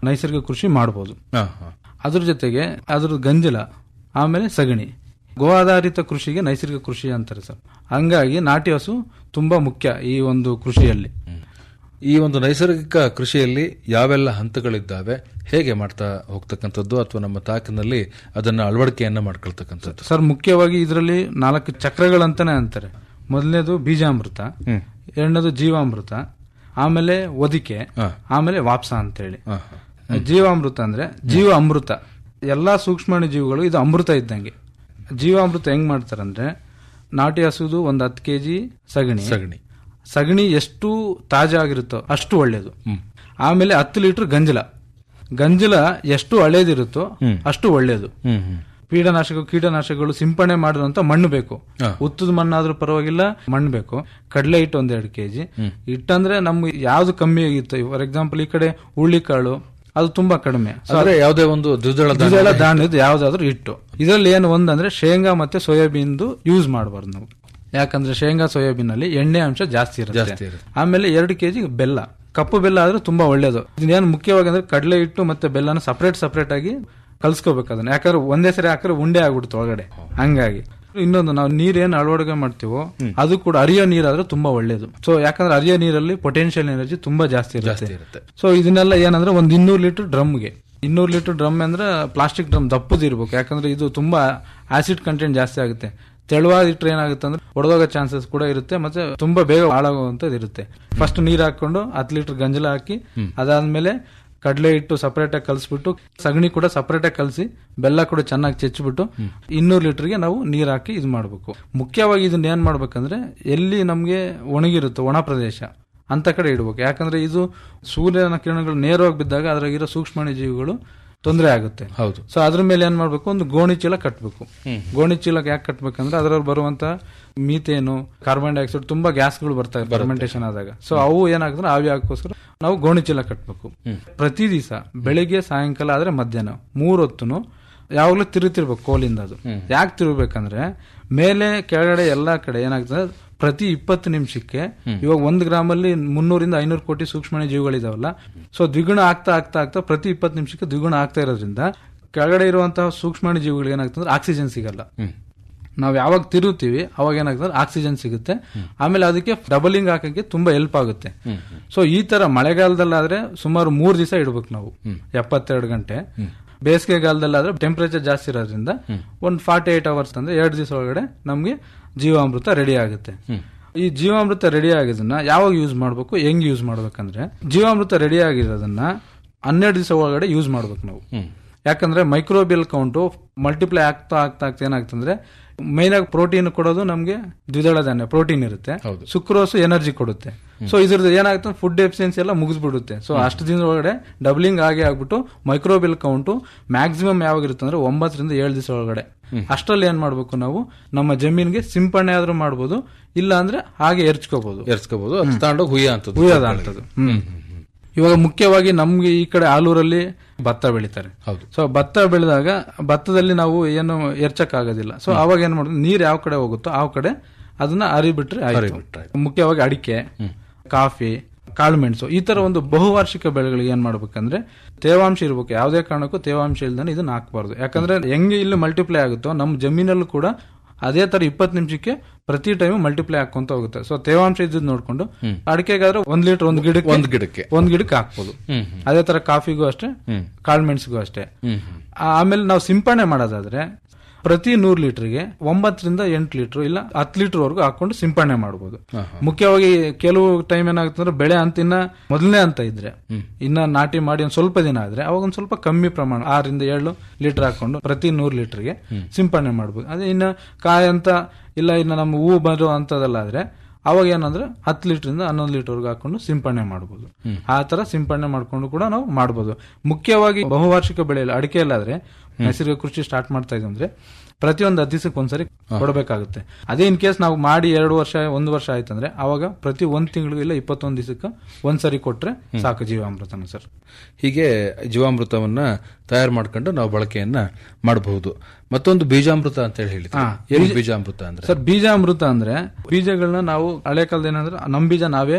ನೈಸರ್ಗಿಕ ಕೃಷಿ ಮಾಡಬಹುದು ಹಾ, ಹಾ. ಅದ್ರ ಜೊತೆಗೆ ಅದ್ರ ಗಂಜಲ ಆಮೇಲೆ ಸಗಣಿ ಗೋ ಆಧಾರಿತ ಕೃಷಿಗೆ ನೈಸರ್ಗಿಕ ಕೃಷಿ ಅಂತಾರೆ ಸರ್ ಹಂಗಾಗಿ ನಾಟಿ ಹಸು ತುಂಬಾ ಮುಖ್ಯ ಈ ಒಂದು ಕೃಷಿಯಲ್ಲಿ ಈ ಒಂದು ನೈಸರ್ಗಿಕ ಕೃಷಿಯಲ್ಲಿ ಯಾವೆಲ್ಲ ಹಂತಗಳಿದ್ದಾವೆ ಹೇಗೆ ಮಾಡ್ತಾ ಹೋಗ್ತಕ್ಕಂಥದ್ದು ಅಥವಾ ನಮ್ಮ ತಾಕಿನಲ್ಲಿ ಅದನ್ನ ಅಳವಡಿಕೆಯನ್ನ ಮಾಡ್ಕೊಳ್ತಕ್ಕಂಥದ್ದು ಸರ್ ಮುಖ್ಯವಾಗಿ ಇದರಲ್ಲಿ ನಾಲ್ಕು ಚಕ್ರಗಳಂತಾನೆ ಅಂತಾರೆ ಮೊದಲನೇದು ಬೀಜಾಮೃತ ಹ್ಮ್. ಎರಡನೇದು ಜೀವಾಮೃತ ಆಮೇಲೆ ಒದಿಕೆ ಹಾ. ಆಮೇಲೆ ವಾಪ್ಸ ಅಂತೇಳಿ ಹಾ, ಹಾ. ಜೀವಾಮೃತ ಅಂದ್ರೆ ಜೀವ ಅಮೃತ ಎಲ್ಲಾ ಸೂಕ್ಷ್ಮಾಣು ಜೀವಿಗಳು ಇದು ಅಮೃತ ಇದ್ದಂಗೆ ಜೀವಾಮೃತ ಹೆಂಗ್ ಮಾಡ್ತಾರಂದ್ರೆ ನಾಟಿ ಹಸುದು ಒಂದ್ ಹತ್ತು ಕೆಜಿ ಸಗಣಿ ಸಗಣಿ ಸಗಣಿ ಎಷ್ಟು ತಾಜಾ ಆಗಿರುತ್ತೋ ಅಷ್ಟು ಒಳ್ಳೇದು ಆಮೇಲೆ ಹತ್ತು ಲೀಟರ್ ಗಂಜಲ ಗಂಜಲ ಎಷ್ಟು ಹಳೇದಿರುತ್ತೋ ಅಷ್ಟು ಒಳ್ಳೇದು ಹ್ಮ್ ಹ್ಮ್ ಪೀಡನಾಶಕ ಕೀಟನಾಶಕಗಳು ಸಿಂಪಡಣೆ ಮಾಡಿರುವಂತ ಮಣ್ಣು ಬೇಕು ಹಾ. ಉತ್ತದ ಮಣ್ಣಾದ್ರೂ ಪರವಾಗಿಲ್ಲ ಮಣ್ಣು ಬೇಕು ಕಡಲೆ ಹಿಟ್ಟು ಒಂದೆರಡು ಕೆಜಿ ಹಿಟ್ಟಂದ್ರೆ ನಮ್ಗೆ ಯಾವ್ದು ಕಮ್ಮಿ ಆಗಿತ್ತು ಫಾರ್ ಎಕ್ಸಾಂಪಲ್ ಈ ಕಡೆ ಹುಳ್ಳಿಕಾಳು ಅದು ತುಂಬಾ ಕಡಿಮೆ ಅಂದ್ರೆ ಯಾವುದೇ ಒಂದು ದ್ವಿದಳ ಧಾನ್ಯ- ದ್ವಿದಳ ಧಾನ್ಯದ ಯಾವ್ದಾದ್ರು ಹಿಟ್ಟು ಇದರಲ್ಲಿ ಏನು ಒಂದಂದ್ರೆ ಶೇಂಗಾ ಮತ್ತೆ ಸೋಯಾಬೀನ್ದು ಯೂಸ್ ಮಾಡಬಾರ್ದು ನಾವು ಯಾಕಂದ್ರೆ ಶೇಂಗಾ ಸೋಯಾಬೀನ್ ಅಲ್ಲಿ ಎಣ್ಣೆ ಅಂಶ ಜಾಸ್ತಿ ಜಾಸ್ತಿ ಇರುತ್ತೆ ಇರುತ್ತೆ. ಆಮೇಲೆ ಎರಡು ಕೆಜಿ ಬೆಲ್ಲ ಕಪ್ಪು ಬೆಲ್ಲ ಆದ್ರೆ ತುಂಬಾ ಒಳ್ಳೇದು ಇದೇನು ಮುಖ್ಯವಾಗಿ ಅಂದ್ರೆ ಕಡಲೆ ಹಿಟ್ಟು ಮತ್ತೆ ಬೆಲ್ಲನ ಸಪರೇಟ್ ಸಪರೇಟ್ ಆಗಿ ಕಲ್ಸ್ಕೋಬೇಕು ಅದನ್ನ ಯಾಕಂದ್ರೆ ಒಂದೇ ಸರಿ ಹಾಕಿದ್ರೆ ಉಂಡೆ ಆಗ್ಬಿಡುತ್ತೆ ಒಳಗಡೆ ಹಂಗಾಗಿ ಇನ್ನೊಂದು ನಾವು ನೀರೇನು ಅಳವಡಿಕೆ ಮಾಡ್ತೀವೋ ಅದು ಕೂಡ ಅರಿಯೋ ನೀರಾದ್ರೆ ತುಂಬಾ ಒಳ್ಳೇದು ಸೊ ಯಾಕಂದ್ರೆ ಅರಿಯೋ ನೀರಲ್ಲಿ ಪೊಟೆನ್ಶಿಯಲ್ ಎನರ್ಜಿ ತುಂಬಾ ಜಾಸ್ತಿ ಜಾಸ್ತಿ ಇರುತ್ತೆ ಇರುತ್ತೆ ಸೊ ಇದನ್ನೆಲ್ಲ ಏನಂದ್ರೆ ಒಂದ್ ಇನ್ನೂರು ಲೀಟರ್ ಡ್ರಮ್ಗೆ ಇನ್ನೂರು ಲೀಟರ್ ಡ್ರಮ್ ಅಂದ್ರೆ ಪ್ಲಾಸ್ಟಿಕ್ ಡ್ರಮ್ ದಪ್ಪದು ಇರ್ಬೇಕು ಯಾಕಂದ್ರೆ ಇದು ತುಂಬಾ ಆಸಿಡ್ ಕಂಟೆಂಟ್ ಜಾಸ್ತಿ ಆಗುತ್ತೆ ತೆಳುವಾದ ಇಟ್ರೆ ಏನಾಗುತ್ತೆ ಅಂದ್ರೆ ಒಡೆದೋಗೋ ಚಾನ್ಸಸ್ ಕೂಡ ಇರುತ್ತೆ ಮತ್ತೆ ತುಂಬಾ ಬೇಗ ಹಾಳಾಗುವಂತದ್ದು ಇರುತ್ತೆ ಫಸ್ಟ್ ನೀರ್ ಹಾಕೊಂಡು ಹತ್ತು ಲೀಟರ್ ಗಂಜಲ ಹಾಕಿ ಅದಾದ್ಮೇಲೆ ಕಡಲೆ ಹಿಟ್ಟು ಸಪರೇಟ್ ಆಗಿ ಕಲಿಸ್ಬಿಟ್ಟು ಸಗಣಿ ಕೂಡ ಸಪರೇಟ್ ಆಗಿ ಕಲಸಿ ಬೆಲ್ಲ ಕೂಡ ಚೆನ್ನಾಗಿ ಚೆಚ್ಚಿಬಿಟ್ಟು ಇನ್ನೂರು ಲೀಟರ್ಗೆ ನಾವು ನೀರ್ ಹಾಕಿ ಇದು ಮಾಡಬೇಕು ಮುಖ್ಯವಾಗಿ ಇದನ್ನ ಏನ್ ಮಾಡ್ಬೇಕಂದ್ರೆ ಎಲ್ಲಿ ನಮ್ಗೆ ಒಣಗಿರುತ್ತೆ ಒಣ ಪ್ರದೇಶ ಅಂತ ಕಡೆ ಇಡಬೇಕು ಯಾಕಂದ್ರೆ ಇದು ಸೂರ್ಯನ ಕಿರಣಗಳು ನೇರವಾಗಿ ಬಿದ್ದಾಗ ಅದ್ರಾಗಿರೋ ಸೂಕ್ಷ್ಮಾಣು ಜೀವಿಗಳು ತೊಂದರೆ ಆಗುತ್ತೆ ಹೌದು ಸೊ ಅದ್ರ ಮೇಲೆ ಏನ್ ಮಾಡ್ಬೇಕು ಒಂದು ಗೋಣಿ ಚೀಲ ಕಟ್ಟಬೇಕು ಗೋಣಿ ಚೀಲ ಯಾಕೆ ಕಟ್ಬೇಕಂದ್ರೆ ಅದರಲ್ಲಿ ಬರುವಂತ ಮೀಥೇನು ಕಾರ್ಬನ್ ಡೈಆಕ್ಸೈಡ್ ತುಂಬಾ ಗ್ಯಾಸ್ಗಳು ಬರ್ತಾವೆ ಫರ್ಮೆಂಟೇಶನ್ ಆದಾಗ ಸೊ ಅವು ಏನಾಗುತ್ತೆ ಆವಿ ಹಾಕೋಸ್ಕರ ನಾವು ಗೋಣಿ ಚೀಲ ಕಟ್ಟಬೇಕು ಪ್ರತಿ ದಿವಸ ಬೆಳಿಗ್ಗೆ ಸಾಯಂಕಾಲ ಆದ್ರೆ ಮಧ್ಯಾಹ್ನ ಮೂರೊತ್ತುನು ಯಾವಾಗ್ಲೂ ತಿರುತಿರ್ಬೇಕು ಕೋಲಿಂದ ಅದು ಯಾಕೆ ತಿರುಗಬೇಕಂದ್ರೆ ಮೇಲೆ ಕೆಳಗಡೆ ಎಲ್ಲಾ ಕಡೆ ಏನಾಗ್ತದೆ ಪ್ರತಿ ಇಪ್ಪತ್ತು ನಿಮಿಷಕ್ಕೆ ಇವಾಗ ಒಂದ್ ಗ್ರಾಮಲ್ಲಿ ಮುನ್ನೂರಿಂದ ಐನೂರು ಕೋಟಿ ಸೂಕ್ಷ್ಮಾಣು ಜೀವಿಗಳಿದಾವಲ್ಲ ಸೊ ದ್ವಿಗುಣ ಆಗ್ತಾ ಆಗ್ತಾ ಆಗ್ತಾ ಪ್ರತಿ ಇಪ್ಪತ್ತು ನಿಮಿಷಕ್ಕೆ ದ್ವಿಗುಣ ಆಗ್ತಾ ಇರೋದ್ರಿಂದ ಕೆಳಗಡೆ ಇರುವಂತಹ ಸೂಕ್ಷ್ಮಾಣು ಜೀವಿಗಳಿಗೆ ಏನಾಗ್ತದೆ ಆಕ್ಸಿಜನ್ ಸಿಗಲ್ಲ ನಾವು ಯಾವಾಗ ತಿರುಗ್ತೀವಿ ಅವಾಗ ಏನಾಗ್ತದೆ ಆಕ್ಸಿಜನ್ ಸಿಗುತ್ತೆ ಆಮೇಲೆ ಅದಕ್ಕೆ ಡಬಲಿಂಗ್ ಹಾಕಕ್ಕೆ ತುಂಬಾ ಹೆಲ್ಪ್ ಆಗುತ್ತೆ ಸೊ ಈ ತರ ಮಳೆಗಾಲದಲ್ಲಾದ್ರೆ ಸುಮಾರು ಮೂರ್ ದಿವಸ ಇಡ್ಬೇಕು ನಾವು ಎಪ್ಪತ್ತೆರಡು ಗಂಟೆ ಬೇಸಿಗೆಗಾಲದಲ್ಲಾದ್ರೆ ಟೆಂಪರೇಚರ್ ಜಾಸ್ತಿ ಇರೋದ್ರಿಂದ ಒಂದ್ ಫಾರ್ಟಿ ಏಟ್ ಅವರ್ಸ್ ಅಂದ್ರೆ ಎರಡು ದಿವಸ ಒಳಗಡೆ ನಮ್ಗೆ ಜೀವಾಮೃತ ರೆಡಿ ಆಗುತ್ತೆ ಈ ಜೀವಾಮೃತ ರೆಡಿ ಆಗಿದ್ದನ್ನ ಯಾವಾಗ ಯೂಸ್ ಮಾಡ್ಬೇಕು ಹೆಂಗ್ ಯೂಸ್ ಮಾಡ್ಬೇಕಂದ್ರೆ ಜೀವಾಮೃತ ರೆಡಿ ಆಗಿರೋದನ್ನ ಹನ್ನೆರಡು ದಿವಸ ಒಳಗಡೆ ಯೂಸ್ ಮಾಡ್ಬೇಕು ನಾವು ಯಾಕಂದ್ರೆ ಮೈಕ್ರೋಬಿಯಲ್ ಕೌಂಟು ಮಲ್ಟಿಪ್ಲೈ ಆಗ್ತಾ ಆಗ್ತಾ ಆಗ್ತಾ ಏನಾಗ್ತಂದ್ರೆ ಮೈನ್ ಆಗಿ ಪ್ರೋಟೀನ್ ಕೊಡೋದು ನಮ್ಗೆ ದ್ವಿದಳ ಧಾನ್ಯ ಪ್ರೋಟೀನ್ ಇರುತ್ತೆ ಹೌದು. ಸುಕ್ರೋಸು ಎನರ್ಜಿ ಕೊಡುತ್ತೆ ಸೊ ಇದ್ರದ್ದು ಏನಾಗುತ್ತೆ ಫುಡ್ ಎಫಿಷಿಯನ್ಸಿ ಎಲ್ಲ ಮುಗಿಸ್ಬಿಡುತ್ತೆ ಸೊ ಅಷ್ಟು ದಿನದ ಒಳಗಡೆ ಡಬ್ಲಿಂಗ್ ಆಗಿ ಆಗ್ಬಿಟ್ಟು ಮೈಕ್ರೋಬಿಯಲ್ ಕೌಂಟು ಮ್ಯಾಕ್ಸಿಮಮ್ ಯಾವಾಗ ಇರುತ್ತೆ ಅಂದ್ರೆ ಒಂಬತ್ತರಿಂದ ಏಳು ದಿವಸ ಒಳಗಡೆ ಅಷ್ಟರಲ್ಲಿ ಏನ್ ಮಾಡ್ಬೇಕು ನಾವು ನಮ್ಮ ಜಮೀನ್ಗೆ ಸಿಂಪಡಣೆ ಆದ್ರೂ ಮಾಡ್ಬೋದು ಇಲ್ಲ ಅಂದ್ರೆ ಹಾಗೆ ಎರ್ಚ್ಕೋಬಹುದು ಎರ್ಸ್ಕೋಬಹುದು ಅದು ತಗೊಂಡೋಗಿ ಹುಯ್ಯ ಅಂತದ್ದು ಉಯ್ಯೋದ ಅಂತದ್ದು ಹ್ಮ್. ಇವಾಗ ಮುಖ್ಯವಾಗಿ ನಮ್ಗೆ ಈ ಕಡೆ ಆಲೂರಲ್ಲಿ ಭತ್ತ ಬೆಳಿತಾರೆ ಹೌದು ಸೊ ಭತ್ತ ಬೆಳೆದಾಗ ಭತ್ತದಲ್ಲಿ ನಾವು ಏನು ಎರ್ಚಕ್ ಆಗೋದಿಲ್ಲ ಸೊ ಅವಾಗ ಏನ್ ಮಾಡೋದು ನೀರ್ ಯಾವ ಕಡೆ ಹೋಗುತ್ತೋ ಆ ಕಡೆ ಅದನ್ನ ಅರಿಬಿಟ್ರೆ ಹರಿಬಿಟ್ರೆ ಆಯ್ತು ಮುಖ್ಯವಾಗಿ ಅಡಿಕೆ ಕಾಫಿ ಕಾಳುಮೆಣಸು ಈ ತರ ಒಂದು ಬಹುವಾರ್ಷಿಕ ಬೆಳೆಗಳಿಗೆ ಏನ್ ಮಾಡ್ಬೇಕಂದ್ರೆ ತೇವಾಂಶ ಇರ್ಬೇಕು ಯಾವುದೇ ಕಾರಣಕ್ಕೂ ತೇವಾಂಶ ಇಲ್ದಾನೆ ಇದನ್ನ ಹಾಕಬಾರ್ದು ಯಾಕಂದ್ರೆ ಹೆಂಗೆ ಇಲ್ಲಿ ಮಲ್ಟಿಪ್ಲೈ ಆಗುತ್ತೋ ನಮ್ಮ ಜಮೀನಲ್ಲೂ ಕೂಡ ಅದೇ ತರ ಇಪ್ಪತ್ತು ನಿಮಿಷಕ್ಕೆ ಪ್ರತಿ ಟೈಮ್ ಮಲ್ಟಿಪ್ಲೈ ಹಾಕೊಂತ ಹೋಗುತ್ತೆ ಸೊ ತೇವಾಂಶ ಇದ್ದದ್ ನೋಡ್ಕೊಂಡು ಅಡಿಕೆಗಾದ್ರೆ ಒಂದ್ ಲೀಟರ್ ಒಂದ್ ಗಿಡಕ್ಕೆ ಒಂದ್ ಗಿಡಕ್ಕೆ ಒಂದ್ ಗಿಡಕ್ಕೆ ಹಾಕ್ಬೋದು ಹ್ಮ್ ಅದೇ ತರ ಕಾಫಿಗೂ ಅಷ್ಟೇ ಕಾಳುಮೆಣಸಿಗೂ ಅಷ್ಟೇ ಆಮೇಲೆ ನಾವು ಸಿಂಪಡಣೆ ಮಾಡೋದಾದ್ರೆ ಪ್ರತಿ ನೂರ್ ಲೀಟರ್ಗೆ ಒಂಬತ್ತರಿಂದ ಎಂಟು ಲೀಟರ್ ಇಲ್ಲ ಹತ್ತು ಲೀಟರ್ ವರೆಗೂ ಹಾಕೊಂಡು ಸಿಂಪಡಣೆ ಮಾಡಬಹುದು ಮುಖ್ಯವಾಗಿ ಕೆಲವು ಟೈಮ್ ಏನಾಗುತ್ತೆ ಅಂದ್ರೆ ಬೆಳೆ ಅಂತ ಇನ್ನ ಮೊದಲನೇ ಅಂತ ಇದ್ರೆ ಇನ್ನ ನಾಟಿ ಮಾಡಿ ಒಂದ್ ಸ್ವಲ್ಪ ದಿನ ಆದ್ರೆ ಅವಾಗ ಒಂದ್ ಸ್ವಲ್ಪ ಕಮ್ಮಿ ಪ್ರಮಾಣ ಆರರಿಂದ ಏಳು ಲೀಟರ್ ಹಾಕೊಂಡು ಪ್ರತಿ ನೂರ್ ಲೀಟರ್ಗೆ ಸಿಂಪಡಣೆ ಮಾಡಬಹುದು ಅದೇ ಇನ್ನ ಕಾಯಿ ಅಂತ ಇಲ್ಲ ಇನ್ನ ನಮ್ಮ ಹೂ ಬರೋ ಅಂತದಲ್ಲ ಆದ್ರೆ ಅವಾಗ ಏನಂದ್ರೆ ಹತ್ತು ಲೀಟರ್ ಇಂದ ಹನ್ನೊಂದು ಲೀಟರ್ ವರ್ಗು ಹಾಕೊಂಡು ಸಿಂಪಡಣೆ ಮಾಡಬಹುದು ಆ ತರ ಸಿಂಪಡಣೆ ಮಾಡ್ಕೊಂಡು ಕೂಡ ನಾವು ಮಾಡಬಹುದು ಮುಖ್ಯವಾಗಿ ಬಹುವಾರ್ಷಿಕ ಬೆಳೆಯಲ್ಲಿ ಅಡಿಕೆಯಲ್ಲಾದ್ರೆ ನೈಸರ್ಗಿಕ ಕೃಷಿ ಸ್ಟಾರ್ಟ್ ಮಾಡ್ತಾ ಇದ್ದೀವಿ ಅಂದ್ರೆ ಪ್ರತಿಯೊಂದು ಹತ್ತು ದಿವಸಕ್ಕೆ ಒಂದ್ಸರಿ ಕೊಡಬೇಕಾಗುತ್ತೆ ಅದೇ ಇನ್ ಕೇಸ್ ನಾವು ಮಾಡಿ ಎರಡು ವರ್ಷ ಒಂದು ವರ್ಷ ಆಯ್ತಂದ್ರೆ ಅವಾಗ ಪ್ರತಿ ಒಂದ್ ತಿಂಗಳು ಇಲ್ಲ ಇಪ್ಪತ್ತೊಂದು ದಿವಸಕ್ಕೆ ಒಂದ್ಸರಿ ಕೊಟ್ರೆ ಸಾಕು ಜೀವಾಮೃತನ ಸರ್ ಹೀಗೆ ಜೀವಾಮೃತವನ್ನ ತಯಾರು ಮಾಡ್ಕೊಂಡು ನಾವು ಬಳಕೆಯನ್ನ ಮಾಡಬಹುದು ಮತ್ತೊಂದು ಬೀಜಾಮೃತ ಅಂತ ಹೇಳಿ ಹೇಳಿದ್ವಿ ಹಾ. ಏನು ಬೀಜಾಮೃತ ಅಂದ್ರೆ ಸರ್ ಬೀಜಾಮೃತ ಅಂದ್ರೆ ಬೀಜಗಳನ್ನ ನಾವು ಹಳೆ ಕಾಲದ ಏನಂದ್ರೆ ನಮ್ ಬೀಜ ನಾವೇ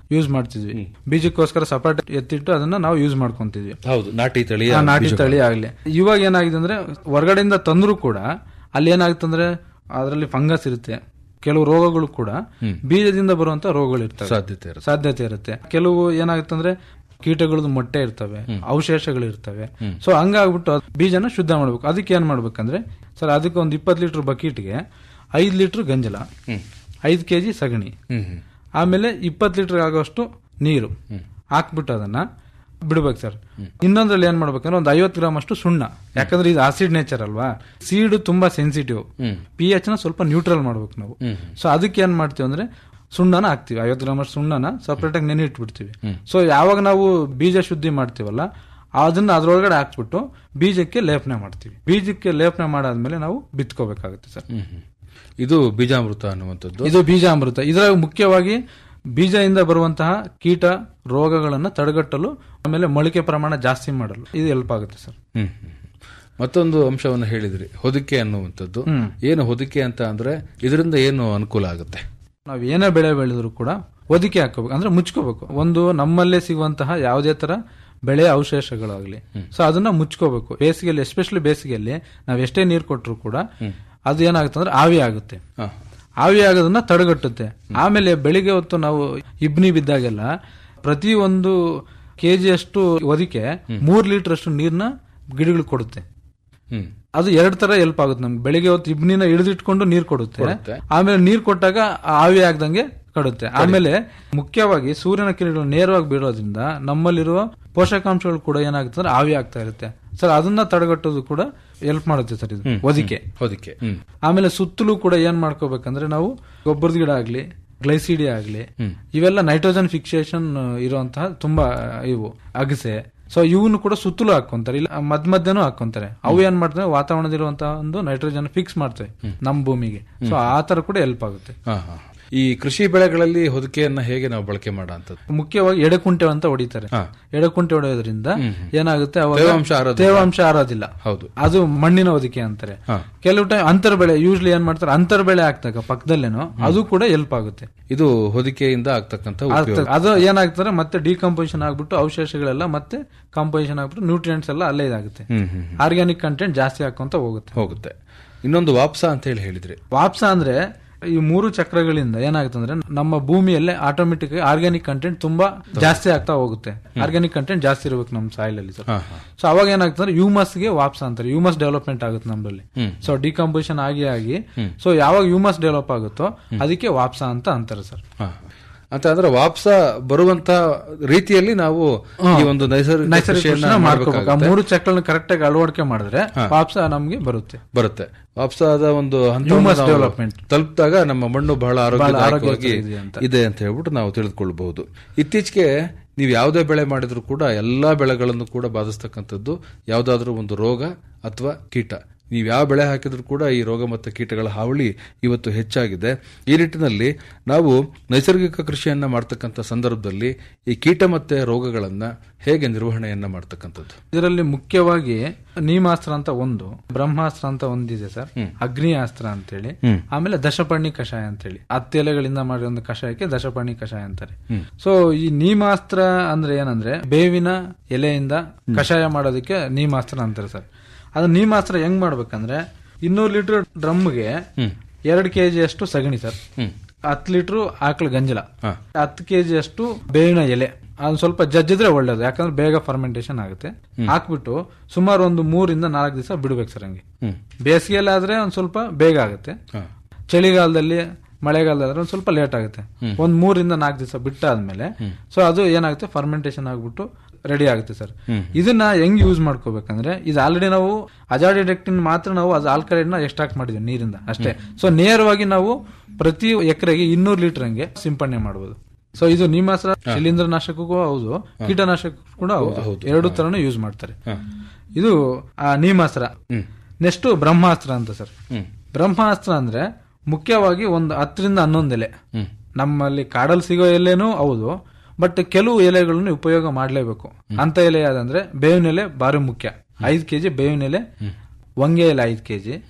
ಯೂಸ್ ಮಾಡ್ತಿದ್ವಿ ಬೀಜಕ್ಕೋಸ್ಕರ ಸಪರೇಟ್ ಎತ್ತಿಟ್ಟು ಅದನ್ನ ನಾವು ಯೂಸ್ ಮಾಡ್ಕೊಂತಿದ್ವಿ ಹೌದು ನಾಟಿ ತಳಿಯ ಆ ನಾಟಿ ಬೀಜಗಳು. ತಳಿ ಆಗ್ಲಿ ಇವಾಗ ಏನಾಗಿದೆ ಅಂದ್ರೆ ಹೊರಗಡೆಯಿಂದ ತಂದ್ರು ಕೂಡ ಅಲ್ಲಿ ಏನಾಗುತ್ತೆ ಅಂದ್ರೆ ಅದರಲ್ಲಿ ಫಂಗಸ್ ಇರುತ್ತೆ ಕೆಲವು ರೋಗಗಳು ಕೂಡ ಬೀಜದಿಂದ ಬರುವಂತ ರೋಗಗಳು ಇರ್ತವೆ ಸಾಧ್ಯತೆ ಇರುತ್ತೆ ಸಾಧ್ಯತೆ ಇರುತ್ತೆ ಕೆಲವು ಏನಾಗುತ್ತೆ ಅಂದ್ರೆ ಕೀಟಗಳದ್ದು ಮೊಟ್ಟೆ ಇರ್ತವೆ ಅವಶೇಷಗಳು ಇರ್ತವೆ ಸೊ ಹಂಗಾಗ್ಬಿಟ್ಟು ಅದ್ ಬೀಜನ ಶುದ್ಧ ಮಾಡ್ಬೇಕು ಅದಕ್ಕೆ ಏನ್ ಮಾಡ್ಬೇಕಂದ್ರೆ ಸರ್ ಅದಕ್ಕೆ ಒಂದು ಇಪ್ಪತ್ತು ಲೀಟರ್ ಬಕೀಟ್ಗೆ ಐದು ಲೀಟರ್ ಗಂಜಲ ಐದು ಕೆಜಿ ಸಗಣಿ ಹ್ಮ್ ಹ್ಮ್ ಆಮೇಲೆ ಇಪ್ಪತ್ತು ಲೀಟರ್ ಆಗೋಷ್ಟು ನೀರು ಹಾಕ್ಬಿಟ್ಟು ಅದನ್ನ ಬಿಡ್ಬೇಕು ಸರ್ ಇನ್ನೊಂದ್ರಲ್ಲಿ ಏನ್ ಮಾಡ್ಬೇಕಂದ್ರೆ ಒಂದು ಐವತ್ತು ಗ್ರಾಮ್ ಅಷ್ಟು ಸುಣ್ಣ ಯಾಕಂದ್ರೆ ಇದು ಆಸಿಡ್ ನೇಚರ್ ಅಲ್ವಾ ಸೀಡ್ ತುಂಬಾ ಸೆನ್ಸಿಟಿವ್ ಪಿ ಎಚ್ ನ ಸ್ವಲ್ಪ ನ್ಯೂಟ್ರಲ್ ಮಾಡ್ಬೇಕು ನಾವು ಸೊ ಅದಕ್ಕೆ ಏನ್ ಮಾಡ್ತೀವಿ ಅಂದ್ರೆ ಸುಣ್ಣನ ಹಾಕ್ತಿವಿ ಐವತ್ತು ಗ್ರಾಮ್ ಅಷ್ಟು ಸುಣ್ಣನ ಸಪರೇಟ್ ಆಗಿ ನೆನೆ ಇಟ್ಬಿಡ್ತೀವಿ ಸೊ ಯಾವಾಗ ನಾವು ಬೀಜ ಶುದ್ಧಿ ಮಾಡ್ತೀವಲ್ಲ ಅದನ್ನ ಅದ್ರೊಳಗಡೆ ಹಾಕ್ಬಿಟ್ಟು ಬೀಜಕ್ಕೆ ಲೇಪನೆ ಮಾಡ್ತೀವಿ ಬೀಜಕ್ಕೆ ಲೇಪನೆ ಮಾಡಾದ್ಮೇಲೆ ನಾವು ಬಿತ್ಕೋಬೇಕಾಗುತ್ತೆ ಸರ್ ಹ್ಮ್ ಹ್ಮ್. ಇದು ಬೀಜಾಮೃತ ಅನ್ನುವಂಥದ್ದು ಇದು ಬೀಜಾಮೃತ ಇದರ ಮುಖ್ಯವಾಗಿ ಬೀಜದಿಂದ ಬರುವಂತಹ ಕೀಟ ರೋಗಗಳನ್ನ ತಡೆಗಟ್ಟಲು ಆಮೇಲೆ ಮೊಳಕೆ ಪ್ರಮಾಣ ಜಾಸ್ತಿ ಮಾಡಲು ಇದು ಹೆಲ್ಪ್ ಆಗುತ್ತೆ ಸರ್ ಹ್ಮ್ ಹ್ಮ್. ಮತ್ತೊಂದು ಅಂಶವನ್ನು ಹೇಳಿದ್ರಿ ಹೊದಿಕೆ ಅನ್ನುವಂಥದ್ದು ಏನು ಹೊದಿಕೆ ಅಂತ ಅಂದ್ರೆ ಇದರಿಂದ ಏನು ಅನುಕೂಲ ಆಗುತ್ತೆ ನಾವು ಏನೇ ಬೆಳೆ ಬೆಳೆದ್ರು ಕೂಡ ಹೊದಿಕೆ ಹಾಕೋಬೇಕು ಅಂದ್ರೆ ಮುಚ್ಕೋಬೇಕು ಒಂದು ನಮ್ಮಲ್ಲೇ ಸಿಗುವಂತಹ ಯಾವುದೇ ತರ ಬೆಳೆ ಅವಶೇಷಗಳಾಗ್ಲಿ ಸೊ ಅದನ್ನ ಮುಚ್ಕೋಬೇಕು ಬೇಸಿಗೆಯಲ್ಲಿ ಎಸ್ಪೆಷಲಿ ಬೇಸಿಗೆಯಲ್ಲಿ ನಾವ್ ಎಷ್ಟೇ ನೀರು ಕೊಟ್ಟರು ಕೂಡ ಅದು ಏನಾಗುತ್ತೆ ಅಂದ್ರೆ ಆವಿ ಆಗುತ್ತೆ ಹಾ. ಆವಿ ಆಗೋದನ್ನ ತಡೆಗಟ್ಟುತ್ತೆ ಆಮೇಲೆ ಬೆಳಿಗ್ಗೆ ಹೊತ್ತು ನಾವು ಇಬ್ನಿ ಬಿದ್ದಾಗೆಲ್ಲ ಪ್ರತಿ ಒಂದು ಕೆಜಿ ಅಷ್ಟು ಹೊದಿಕೆ ಮೂರ್ ಲೀಟರ್ ಅಷ್ಟು ನೀರ್ನ ಗಿಡಗಳು ಕೊಡುತ್ತೆ ಹ್ಮ್ ಅದು ಎರಡ್ ತರ ಹೆಲ್ಪ್ ಆಗುತ್ತೆ ನಮ್ಗೆ ಬೆಳಿಗ್ಗೆ ಹೊತ್ತು ಇಬ್ನಿನ ಹಿಡಿದಿಟ್ಕೊಂಡು ನೀರ್ ಕೊಡುತ್ತೆ ಕೊಡುತ್ತೆ. ಆಮೇಲೆ ನೀರ್ ಕೊಟ್ಟಾಗ ಆ ಆವಿ ಆಗ್ದಂಗೆ ಕಡುತ್ತೆ ಆಮೇಲೆ ಮುಖ್ಯವಾಗಿ ಸೂರ್ಯನ ಕಿರಣಗಳು ನೇರವಾಗಿ ಬೀಳೋದ್ರಿಂದ ನಮ್ಮಲ್ಲಿರುವ ಪೋಷಕಾಂಶಗಳು ಕೂಡ ಏನಾಗುತ್ತೆ ಅಂದ್ರೆ ಆವಿ ಆಗ್ತಾ ಇರುತ್ತೆ ಸರ್ ಅದನ್ನ ತಡೆಗಟ್ಟೋದು ಕೂಡ ಹೆಲ್ಪ್ ಮಾಡುತ್ತೆ ಸರ್ ಇದು ಹೊದಿಕೆ ಹೊದಿಕೆ ಹ್ಮ್ ಆಮೇಲೆ ಸುತ್ತಲೂ ಕೂಡ ಏನ್ ಮಾಡ್ಕೋಬೇಕಂದ್ರೆ ನಾವು ಗೊಬ್ಬರದ ಗಿಡ ಆಗ್ಲಿ ಗ್ಲೈಸಿಡಿ ಆಗ್ಲಿ ಇವೆಲ್ಲ ನೈಟ್ರೋಜನ್ ಫಿಕ್ಸೇಷನ್ ಇರುವಂತಹ ತುಂಬಾ ಇವು ಅಗಸೆ ಸೊ ಇವನು ಕೂಡ ಸುತ್ತಲೂ ಹಾಕೊಂತಾರೆ ಇಲ್ಲ ಮಧ್ಯ ಮಧ್ಯನೂ ಹಾಕೊಂತಾರೆ ಅವು ಏನ್ ಮಾಡ್ತವೆ ವಾತಾವರಣದಲ್ಲಿರುವಂತಹ ಒಂದು ನೈಟ್ರೋಜನ್ ಫಿಕ್ಸ್ ಮಾಡ್ತವೆ ನಮ್ಮ ಭೂಮಿಗೆ ಸೊ ಆ ತರ ಕೂಡ ಹೆಲ್ಪ್ ಆಗುತ್ತೆ ಹಾ ಹಾ ಈ ಕೃಷಿ ಬೆಳೆಗಳಲ್ಲಿ ಹೊದಿಕೆಯನ್ನ ಹೇಗೆ ನಾವು ಬಳಕೆ ಮಾಡೋಂಥದ್ದು ಮುಖ್ಯವಾಗಿ ಎಡೆಕುಂಟೆ ಅಂತ ಹೊಡಿತಾರೆ ಹಾ. ಎಡೆಕುಂಟೆ ಹೊಡೆಯೋದ್ರಿಂದ ಏನಾಗುತ್ತೆ ಅವಾಗ ತೇವಾಂಶ ಆರೋದಿಲ್ಲ. ತೇವಾಂಶ ಆರೋದಿಲ್ಲ ಹೌದು ಅದು ಮಣ್ಣಿನ ಹೊದಿಕೆ ಅಂತಾರೆ ಹಾ. ಕೆಲವು ಟೈಮ್ ಅಂತರ್ ಬೆಳೆ ಯೂಸ್ಲಿ ಏನ್ ಮಾಡ್ತಾರೆ ಅಂತರ್ ಬೆಳೆ ಹಾಕ್ದಾಗ ಪಕ್ಕದಲ್ಲೇನೋ ಅದು ಕೂಡ ಹೆಲ್ಪ್ ಆಗುತ್ತೆ ಇದು ಹೊದಿಕೆಯಿಂದ ಆಗ್ತಕ್ಕಂಥ ಉಪಯೋಗ ಆಗ್ತದೆ. ಅದು ಏನಾಗ್ತಾರೆ ಮತ್ತೆ ಡಿಕಂಪೋಸಿಷನ್ ಆಗ್ಬಿಟ್ಟು ಅವಶೇಷಗಳೆಲ್ಲ ಮತ್ತೆ ಕಂಪೋಸಿಷನ್ ಆಗ್ಬಿಟ್ಟು ನ್ಯೂಟ್ರಿಯೆಂಟ್ಸ್ ಎಲ್ಲ ಅಲ್ಲೇ ಇದಾಗುತ್ತೆ ಹ್ಮ್ ಹ್ಮ್ ಹ್ಮ್. ಆರ್ಗ್ಯಾನಿಕ್ ಕಂಟೆಂಟ್ ಜಾಸ್ತಿ ಹಾಕೊಂತ ಹೋಗುತ್ತೆ ಹೋಗುತ್ತೆ ಇನ್ನೊಂದು ವಾಪ್ಸ ಅಂತ ಹೇಳಿ ಹೇಳಿದ್ರಿ ವಾಪ್ಸ ಅಂದ್ರೆ ಈ ಮೂರು ಚಕ್ರಗಳಿಂದ ಏನಾಗುತ್ತೆ ಅಂದ್ರೆ ನಮ್ಮ ಭೂಮಿಯಲ್ಲೇ ಆಟೋಮೆಟಿಕ್ ಆರ್ಗ್ಯಾನಿಕ್ ಕಂಟೆಂಟ್ ತುಂಬಾ ಜಾಸ್ತಿ ಆಗ್ತಾ ಹೋಗುತ್ತೆ ಆರ್ಗ್ಯಾನಿಕ್ ಕಂಟೆಂಟ್ ಜಾಸ್ತಿ ಇರಬೇಕು ನಮ್ಮ ಸಾಯಿಲ್ ಅಲ್ಲಿ ಸರ್ ಹಾ ಹಾ ಸೊ ಅವಾಗ ಏನಾಗ್ತದೆ ಅಂದ್ರೆ ಯೂಮಸ್ ಗೆ ವಾಪ್ಸ ಅಂತಾರೆ ಯೂಮಸ್ ಡೆವಲಪ್ಮೆಂಟ್ ಆಗುತ್ತೆ ನಮ್ಮಲ್ಲಿ ಸೊ ಡಿಕಂಪೋಸಿಷನ್ ಆಗಿ ಆಗಿ ಸೊ ಯಾವಾಗ ಯೂಮಸ್ ಡೆವಲಪ್ ಆಗುತ್ತೋ ಅದಕ್ಕೆ ವಾಪ್ಸ ಅಂತ ಅಂತಾರೆ ಸರ್ ಹಾ. ಅಂತ ಅಂದ್ರೆ ವಾಪಸ ಬರುವಂತ ರೀತಿಯಲ್ಲಿ ನಾವು ಈ ಒಂದು ನೈಸರ್ಗಿಕ ನೈಸರ್ಗಿಕ ಕೃಷಿಯನ್ನ ಕೃಷಿನ ಮಾಡ್ಕೋಬೇಕು ಆ ಮಾಡ್ಬೇಕಾಗುತ್ತೆ. ಮೂರು ಚಕ್ರಗಳನ್ನ ಕರೆಕ್ಟ್ ಆಗಿ ಅಳವಡಿಕೆ ಮಾಡಿದ್ರೆ ವಾಪ್ಸ ನಮಗೆ ಬರುತ್ತೆ ಬರುತ್ತೆ ವಾಪಸಾದ ಒಂದು ಹಂತವನ್ನು Humus ನಾವು development. ತಲುಪಿದಾಗ ನಮ್ಮ ಮಣ್ಣು ಬಹಳ ಆರೋಗ್ಯದಾಯಕವಾಗಿ ಆರೋಗ್ಯಯುತವಾಗಿದೆ ಅಂತ. ಇದೆ ಅಂತ ಹೇಳ್ಬಿಟ್ಟು ನಾವು ತಿಳಿದುಕೊಳ್ಳಬಹುದು ಇತ್ತೀಚೆಗೆ ನೀವು ಯಾವುದೇ ಬೆಳೆ ಮಾಡಿದ್ರು ಕೂಡ ಎಲ್ಲಾ ಬೆಳೆಗಳನ್ನು ಕೂಡ ಬಾಧಿಸ್ತಕ್ಕಂಥದ್ದು ಯಾವುದಾದ್ರೂ ಒಂದು ರೋಗ ಅಥವಾ ಕೀಟ ನೀವು ಯಾವ ಬೆಳೆ ಹಾಕಿದ್ರು ಕೂಡ ಈ ರೋಗ ಮತ್ತು ಕೀಟಗಳ ಹಾವಳಿ ಇವತ್ತು ಹೆಚ್ಚಾಗಿದೆ ಈ ನಿಟ್ಟಿನಲ್ಲಿ ನಾವು ನೈಸರ್ಗಿಕ ಕೃಷಿಯನ್ನ ಮಾಡ್ತಕ್ಕಂಥ ಸಂದರ್ಭದಲ್ಲಿ ಈ ಕೀಟ ಮತ್ತೆ ರೋಗಗಳನ್ನ ಹೇಗೆ ನಿರ್ವಹಣೆಯನ್ನ ಮಾಡ್ತಕ್ಕಂಥದ್ದು ಇದರಲ್ಲಿ ಮುಖ್ಯವಾಗಿ ನೀಮಾಸ್ತ್ರ ಅಂತ ಒಂದು ಬ್ರಹ್ಮಾಸ್ತ್ರ ಅಂತ ಒಂದಿದೆ ಸರ್ ಅಗ್ನಿ ಅಸ್ತ್ರ ಅಂತೇಳಿ ಆಮೇಲೆ ದಶಪರ್ಣಿ ಕಷಾಯ ಅಂತೇಳಿ ಹತ್ತು ಎಲೆಗಳಿಂದ ಮಾಡಿರೋ ಒಂದು ಕಷಾಯಕ್ಕೆ ದಶಪರ್ಣಿ ಕಷಾಯ ಅಂತಾರೆ ಸೊ ಈ ನೀಮಾಸ್ತ್ರ ಅಂದ್ರೆ ಏನಂದ್ರೆ ಬೇವಿನ ಎಲೆಯಿಂದ ಕಷಾಯ ಮಾಡೋದಕ್ಕೆ ನೀಮಾಸ್ತ್ರ ಅಂತಾರೆ ಸರ್ ಅದು ನೀಮಾಸ್ತ್ರ ಹೆಂಗ್ ಮಾಡ್ಬೇಕಂದ್ರೆ ಇನ್ನೂರು ಲೀಟರ್ ಡ್ರಮ್ಗೆ ಎರಡು ಕೆಜಿ ಅಷ್ಟು ಸಗಣಿ ಸರ್ ಹತ್ತು ಲೀಟರ್ ಆಕಳ ಗಂಜಲ ಹತ್ತು ಕೆಜಿ ಅಷ್ಟು ಬೇವಿನ ಎಲೆ ಅದು ಸ್ವಲ್ಪ ಜಜ್ಜಿದ್ರೆ ಒಳ್ಳೇದು ಯಾಕಂದ್ರೆ ಬೇಗ ಫರ್ಮೆಂಟೇಶನ್ ಆಗುತ್ತೆ ಹಾಕ್ಬಿಟ್ಟು ಸುಮಾರು ಒಂದು ಮೂರಿಂದ ನಾಲ್ಕು ದಿವಸ ಬಿಡ್ಬೇಕು ಸರ್ ಹಂಗೆ ಬೇಸಿಗೆಯಲ್ಲಿ ಆದ್ರೆ ಒಂದ್ ಸ್ವಲ್ಪ ಬೇಗ ಆಗುತ್ತೆ ಚಳಿಗಾಲದಲ್ಲಿ ಮಳೆಗಾಲದಲ್ಲಿ ಒಂದ್ ಸ್ವಲ್ಪ ಲೇಟ್ ಆಗುತ್ತೆ ಒಂದ್ ಮೂರಿಂದ ನಾಲ್ಕು ದಿವಸ ಬಿಟ್ಟಾದ್ಮೇಲೆ ಸೊ ಅದು ಏನಾಗುತ್ತೆ ಫರ್ಮೆಂಟೇಶನ್ ಆಗ್ಬಿಟ್ಟು ರೆಡಿ ಆಗುತ್ತೆ ಸರ್ ಇದನ್ನ ಹೆಂಗ್ ಯೂಸ್ ಮಾಡ್ಕೋಬೇಕಂದ್ರೆ ಇದು ಆಲ್ರೆಡಿ ನಾವು ಅಜಾಡಿಡೆಕ್ಟಿನ್ ಮಾತ್ರ ನಾವು ಅದು ಆಲ್ಕಲೈಡ್ ನ ಎಕ್ಸ್ಟ್ರಾಕ್ಟ್ ಮಾಡಿದ್ವಿ ನೀರಿಂದ ಅಷ್ಟೇ ಸೊ ನೇರವಾಗಿ ನಾವು ಪ್ರತಿ ಎಕರೆಗೆ ಇನ್ನೂರು ಲೀಟರ್ ಹಂಗೆ ಸಿಂಪಡಣೆ ಮಾಡಬಹುದು ಸೊ ಇದು ನೀಮಾಸ್ತ್ರ ಶಿಲೀಂಧ್ರ ನಾಶಕಕ್ಕೂ ಹೌದು ಕೀಟನಾಶಕ ಕೂಡ ಹೌದು ಎರಡು ತರನು ಯೂಸ್ ಮಾಡ್ತಾರೆ ಇದು ಆ ನೀಮಾಸ್ತ್ರ ನೆಕ್ಸ್ಟ್ ಬ್ರಹ್ಮಾಸ್ತ್ರ ಅಂತ ಸರ್ ಬ್ರಹ್ಮಾಸ್ತ್ರ ಅಂದ್ರೆ ಮುಖ್ಯವಾಗಿ ಒಂದು ಹತ್ತರಿಂದ ಹನ್ನೊಂದು ಎಲೆ ನಮ್ಮಲ್ಲಿ ಕಾಡಲ್ಲಿ ಸಿಗೋ ಎಲೆನೂ ಹೌದು ಬಟ್ ಕೆಲವು ಎಲೆಗಳನ್ನು ಉಪಯೋಗ ಮಾಡಲೇಬೇಕು ಅಂತ ಎಲೆ ಯಾವ್ದಂದ್ರೆ ಬೇವಿನ ಎಲೆ ಬಾರಿ ಮುಖ್ಯ ಐದು ಕೆಜಿ ಬೇವಿನ ಎಲೆ ಹೊಂಗೆ ಎಲೆ ಐದು ಕೆಜಿ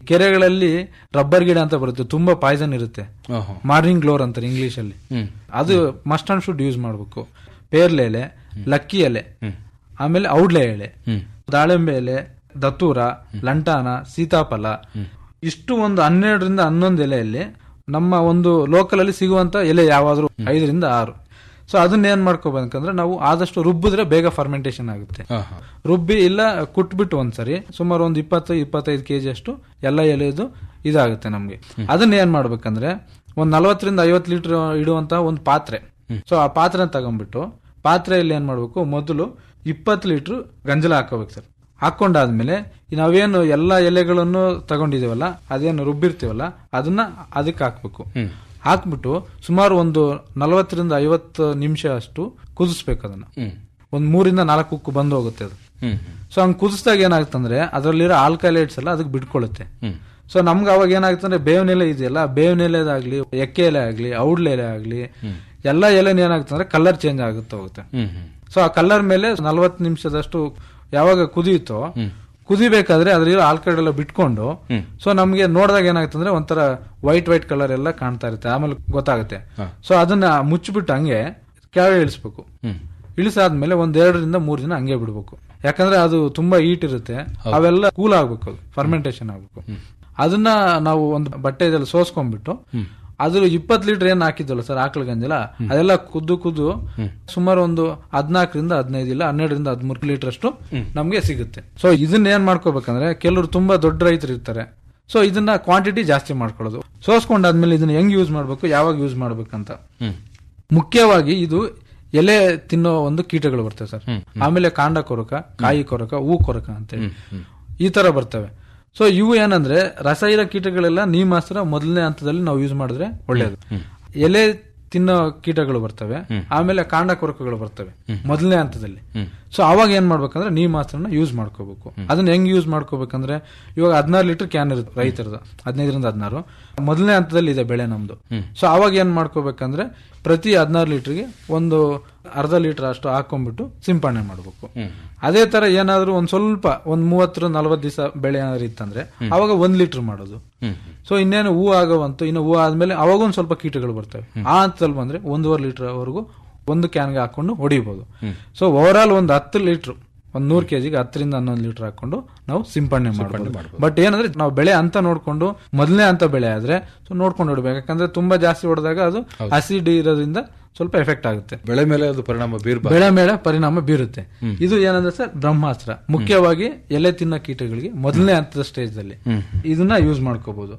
ಕೆರೆಗಳಲ್ಲಿ ರಬ್ಬರ್ ಗಿಡ ಅಂತ ಬರುತ್ತೆ ತುಂಬಾ ಪಾಯ್ಸನ್ ಇರುತ್ತೆ ಆಹಾ. ಮಾರ್ನಿಂಗ್ ಗ್ಲೋರ್ ಅಂತಾರೆ ಇಂಗ್ಲಿಷ್ ಅಲ್ಲಿ ಹ್ಮ್ ಅದು ಮಸ್ಟ್ ಅಂಡ್ ಶುಡ್ ಯೂಸ್ ಮಾಡಬೇಕು ಪೇರ್ಲೆ ಎಲೆ ಲಕ್ಕಿ ಎಲೆ ಆಮೇಲೆ ಔಡ್ಲೆ ಎಲೆ ಹ್ಮ್ ದಾಳಿಂಬೆ ಎಲೆ ದತ್ತೂರ ಲಂಟಾನ ಸೀತಾಫಲ ಇಷ್ಟು ಒಂದು ಹನ್ನೆರಡರಿಂದ ಹನ್ನೊಂದು ಎಲೆಯಲ್ಲಿ ನಮ್ಮ ಒಂದು ಲೋಕಲ್ ಅಲ್ಲಿ ಸಿಗುವಂತ ಎಲೆ ಯಾವಾದ್ರೂ ಐದರಿಂದ ಆರು ಸೊ ಅದನ್ನ ಏನ್ ಮಾಡ್ಕೋಬೇಕಂದ್ರೆ ನಾವು ಆದಷ್ಟು ರುಬ್ಬಿದ್ರೆ ಬೇಗ ಫರ್ಮೆಂಟೇಶನ್ ಆಗುತ್ತೆ ಆಹಾ. ರುಬ್ಬಿ ಇಲ್ಲ ಕುಟ್ಬಿಟ್ಟು ಒಂದ್ಸರಿ ಸುಮಾರು ಒಂದು ಇಪ್ಪತ್ತು ಇಪ್ಪತ್ತೈದು ಕೆಜಿ ಅಷ್ಟು ಎಲ್ಲ ಎಲೆದು ಇದಾಗುತ್ತೆ ನಮ್ಗೆ ಅದನ್ನ ಏನ್ ಮಾಡ್ಬೇಕಂದ್ರೆ ಒಂದ್ ನಲವತ್ತರಿಂದ ಐವತ್ತು ಲೀಟರ್ ಇಡುವಂತ ಒಂದು ಪಾತ್ರೆ ಸೊ ಆ ಪಾತ್ರೆ ತಗೊಂಡ್ಬಿಟ್ಟು ಪಾತ್ರೆಯಲ್ಲಿ ಏನ್ ಮಾಡ್ಬೇಕು ಮೊದಲು ಇಪ್ಪತ್ತು ಲೀಟರ್ ಗಂಜಲ ಹಾಕೋಬೇಕು ಸರ್ ಹಾಕೊಂಡಾದ್ಮೇಲೆ ಈ ನಾವೇನು ಎಲ್ಲ ಎಲೆಗಳನ್ನು ತಗೊಂಡಿದೀವಲ್ಲ ಅದೇನು ರುಬ್ಬಿರ್ತೀವಲ್ಲ ಅದನ್ನ ಅದಕ್ಕೆ ಹಾಕ್ಬೇಕು ಹಾಕ್ಬಿಟ್ಟು ಸುಮಾರು ಒಂದು ನಲವತ್ತರಿಂದ ಐವತ್ತು ನಿಮಿಷ ಅಷ್ಟು ಕುದಿಸ್ಬೇಕು ಅದನ್ನ ಹ್ಮ್ ಒಂದ್ ಮೂರಿಂದ ನಾಲ್ಕು ಉಕ್ಕು ಬಂದು ಹೋಗುತ್ತೆ ಅದು ಹ್ಮ್ ಸೊ ಹಂಗ್ ಕುದಿಸಿದಾಗ ಏನಾಗುತ್ತಂದ್ರೆ ಅದರಲ್ಲಿರೋ ಆಲ್ಕಲೈಟ್ಸ್ ಎಲ್ಲ ಅದಕ್ಕೆ ಬಿಟ್ಕೊಳ್ಳುತ್ತೆ ಹ್ಮ್ ಸೊ ನಮ್ಗೆ ಅವಾಗ ಏನಾಗುತ್ತೆ ಅಂದ್ರೆ ಬೇವಿನ ಎಲೆ ಇದೆಯಲ್ಲ ಬೇವಿನ ಎಲೆದಾಗ್ಲಿ ಎಕ್ಕೆ ಎಲೆ ಆಗ್ಲಿ ಔಡ್ಲೆ ಎಲೆ ಆಗ್ಲಿ ಎಲ್ಲ ಎಲೆ ಏನಾಗುತ್ತೆ ಕಲರ್ ಚೇಂಜ್ ಆಗುತ್ತೆ ಹೋಗುತ್ತೆ ಹ್ಮ್ ಹ್ಮ್ ಸೊ ಆ ಕಲರ್ ಮೇಲೆ ನಲ್ವತ್ತು ನಿಮಿಷದಷ್ಟು ಯಾವಾಗ ಕುದಿಯುತ್ತೋ ಕುದಿಬೇಕಾದ್ರೆ ಅದ್ರಲ್ಲಿರೋ ಆಲ್ಕಲೈಡ್ ಎಲ್ಲ ಬಿಟ್ಕೊಂಡು ಸೊ ನಮ್ಗೆ ನೋಡಿದಾಗ ಏನಾಗುತ್ತೆ ಅಂದ್ರೆ ಒಂಥರ ವೈಟ್ ವೈಟ್ ಕಲರ್ ಎಲ್ಲ ಕಾಣ್ತಾ ಇರುತ್ತೆ ಆಮೇಲೆ ಗೊತ್ತಾಗುತ್ತೆ ಸೊ ಅದನ್ನ ಮುಚ್ಚಿಬಿಟ್ಟು ಹಂಗೆ ಕೆಳಗೆ ಇಳಿಸ್ಬೇಕು ಹ್ಮ್ ಇಳಿಸಾದ್ಮೇಲೆ ಒಂದ್ ಎರಡರಿಂದ ಮೂರ್ ದಿನ ಹಂಗೆ ಬಿಡ್ಬೇಕು ಯಾಕಂದ್ರೆ ಅದು ತುಂಬಾ ಈಟ್ ಇರುತ್ತೆ ಅವೆಲ್ಲ ಕೂಲ್ ಆಗ್ಬೇಕು ಅದು ಫರ್ಮೆಂಟೇಶನ್ ಆಗ್ಬೇಕು ಅದನ್ನ ನಾವು ಒಂದು ಬಟ್ಟೆದಲ್ಲಿ ಸೋಸ್ಕೊಂಡ್ಬಿಟ್ಟು ಅದ್ರ ಇಪ್ಪತ್ ಲೀಟರ್ ಏನ್ ಹಾಕಿದ್ವಲ್ಲ ಸರ್ ಆಕಳ ಗಂಜಲ ಅದೆಲ್ಲ ಕುದ್ದು ಕುದ್ದು ಸುಮಾರು ಒಂದು ಹದಿನಾಲ್ಕರಿಂದ ಹದಿನೈದು ಇಲ್ಲ ಹನ್ನೆರಡರಿಂದ ಹದಿಮೂರು ಲೀಟರ್ ಅಷ್ಟು ನಮ್ಗೆ ಸಿಗುತ್ತೆ ಸೊ ಇದನ್ನ ಏನ್ ಮಾಡ್ಕೋಬೇಕಂದ್ರೆ ಕೆಲವರು ತುಂಬಾ ದೊಡ್ಡ ರೈತರು ಇರ್ತಾರೆ ಸೊ ಇದನ್ನ ಕ್ವಾಂಟಿಟಿ ಜಾಸ್ತಿ ಮಾಡ್ಕೊಳ್ಳೋದು ಸೋಸ್ಕೊಂಡಾದ್ಮೇಲೆ ಇದನ್ನ ಹೆಂಗ್ ಯೂಸ್ ಮಾಡ್ಬೇಕು ಯಾವಾಗ ಯೂಸ್ ಮಾಡ್ಬೇಕಂತ ಹ್ಮ್ ಮುಖ್ಯವಾಗಿ ಇದು ಎಲೆ ತಿನ್ನೋ ಒಂದು ಕೀಟಗಳು ಬರ್ತವೆ ಸರ್ ಆಮೇಲೆ ಕಾಂಡ ಕೊರಕ ಕಾಯಿ ಕೊರಕ ಹೂ ಕೊರಕ ಅಂತೇಳಿ ಈ ತರ ಬರ್ತವೆ ಸೊ ಇವು ಏನಂದ್ರೆ ರಸಾಯನ ಕೀಟಗಳೆಲ್ಲ ನೀಮಾಸ್ತ್ರ ಮೊದಲನೇ ಹಂತದಲ್ಲಿ ನಾವು ಯೂಸ್ ಮಾಡಿದ್ರೆ ಒಳ್ಳೇದು ಎಲೆ ತಿನ್ನೋ ಕೀಟಗಳು ಬರ್ತವೆ ಆಮೇಲೆ ಕಾಂಡ ಕೊರಕಗಳು ಬರ್ತವೆ ಮೊದಲನೇ ಹಂತದಲ್ಲಿ ಸೊ ಅವಾಗ ಏನ್ ಮಾಡ್ಬೇಕಂದ್ರೆ ನೀಮಾಸ್ತ್ರನ ಯೂಸ್ ಮಾಡ್ಕೋಬೇಕು ಅದನ್ನ ಹೆಂಗ್ ಯೂಸ್ ಮಾಡ್ಕೋಬೇಕಂದ್ರೆ ಇವಾಗ ಹದಿನಾರು ಲೀಟರ್ ಕ್ಯಾನ್ ಇರುತ್ತೆ ರೈತರದ ಹದಿನೈದರಿಂದ ಹದಿನಾರು ಮೊದಲನೇ ಹಂತದಲ್ಲಿ ಇದೆ ಬೆಳೆ ನಮ್ದು ಸೊ ಅವಾಗ ಏನ್ ಮಾಡ್ಕೋಬೇಕಂದ್ರೆ ಪ್ರತಿ ಹದಿನಾರು ಲೀಟರ್ಗೆ ಒಂದು ಅರ್ಧ ಲೀಟರ್ ಅಷ್ಟು ಹಾಕೊಂಡ್ಬಿಟ್ಟು ಸಿಂಪಡಣೆ ಮಾಡಬೇಕು ಅದೇ ತರ ಏನಾದ್ರೂ ಒಂದ್ ಸ್ವಲ್ಪ ಒಂದ್ ಮೂವತ್ತರ ನಲ್ವತ್ತು ದಿವಸ ಬೆಳೆ ಏನಾದ್ರು ಇತ್ತಂದ್ರೆ ಅವಾಗ ಒಂದ್ ಲೀಟರ್ ಮಾಡೋದು ಸೊ ಇನ್ನೇನು ಹೂ ಆಗೋವಂತು ಇನ್ನು ಹೂ ಆದ್ಮೇಲೆ ಅವಾಗ ಒಂದ್ ಸ್ವಲ್ಪ ಕೀಟಗಳು ಬರ್ತವೆ ಆ ಹಂತದಲ್ಲಿ ಬಂದ್ರೆ ಒಂದೂವರೆ ಲೀಟರ್ ವರೆಗೂ ಒಂದು ಕ್ಯಾನ್ಗೆ ಹಾಕೊಂಡು ಹೊಡಿಬಹುದು ಸೊ ಓವರ್ ಆಲ್ ಒಂದು ಹತ್ತು ಲೀಟರ್ ಒಂದ್ ನೂರ್ ಕೆಜಿಗೆ ಹತ್ತರಿಂದ ಹನ್ನೊಂದು ಲೀಟರ್ ಹಾಕೊಂಡು ನಾವು ಸಿಂಪಡಣೆ ಮಾಡಬಹುದು ಬಟ್ ಏನಂದ್ರೆ ನಾವು ಬೆಳೆ ಅಂತ ನೋಡ್ಕೊಂಡು ಮೊದಲನೇ ಅಂತ ಬೆಳೆ ಆದ್ರೆ ಸೊ ನೋಡ್ಕೊಂಡು ಹೊಡ್ಬೇಕು ಯಾಕಂದ್ರೆ ತುಂಬಾ ಜಾಸ್ತಿ ಹೊಡೆದಾಗ ಅದು ಅಸಿಡ್ ಇರೋದ್ರಿಂದ ಸ್ವಲ್ಪ ಎಫೆಕ್ಟ್ ಆಗುತ್ತೆ ಬೆಳೆ ಮೇಲೆ ಅದು ಪರಿಣಾಮ ಬೀರ್ಬಾರ್ದು ಬೆಳೆ ಮೇಲೆ ಪರಿಣಾಮ ಬೀರುತ್ತೆ ಇದು ಏನಂದ್ರೆ ಸರ್ ಬ್ರಹ್ಮಾಸ್ತ್ರ ಮುಖ್ಯವಾಗಿ ಎಲೆ ತಿನ್ನೋ ಕೀಟಗಳಿಗೆ ಮೊದಲನೇ ಹಂತದ ಸ್ಟೇಜ್ ದಲ್ಲಿ ಇದನ್ನ ಯೂಸ್ ಮಾಡ್ಕೋಬಹುದು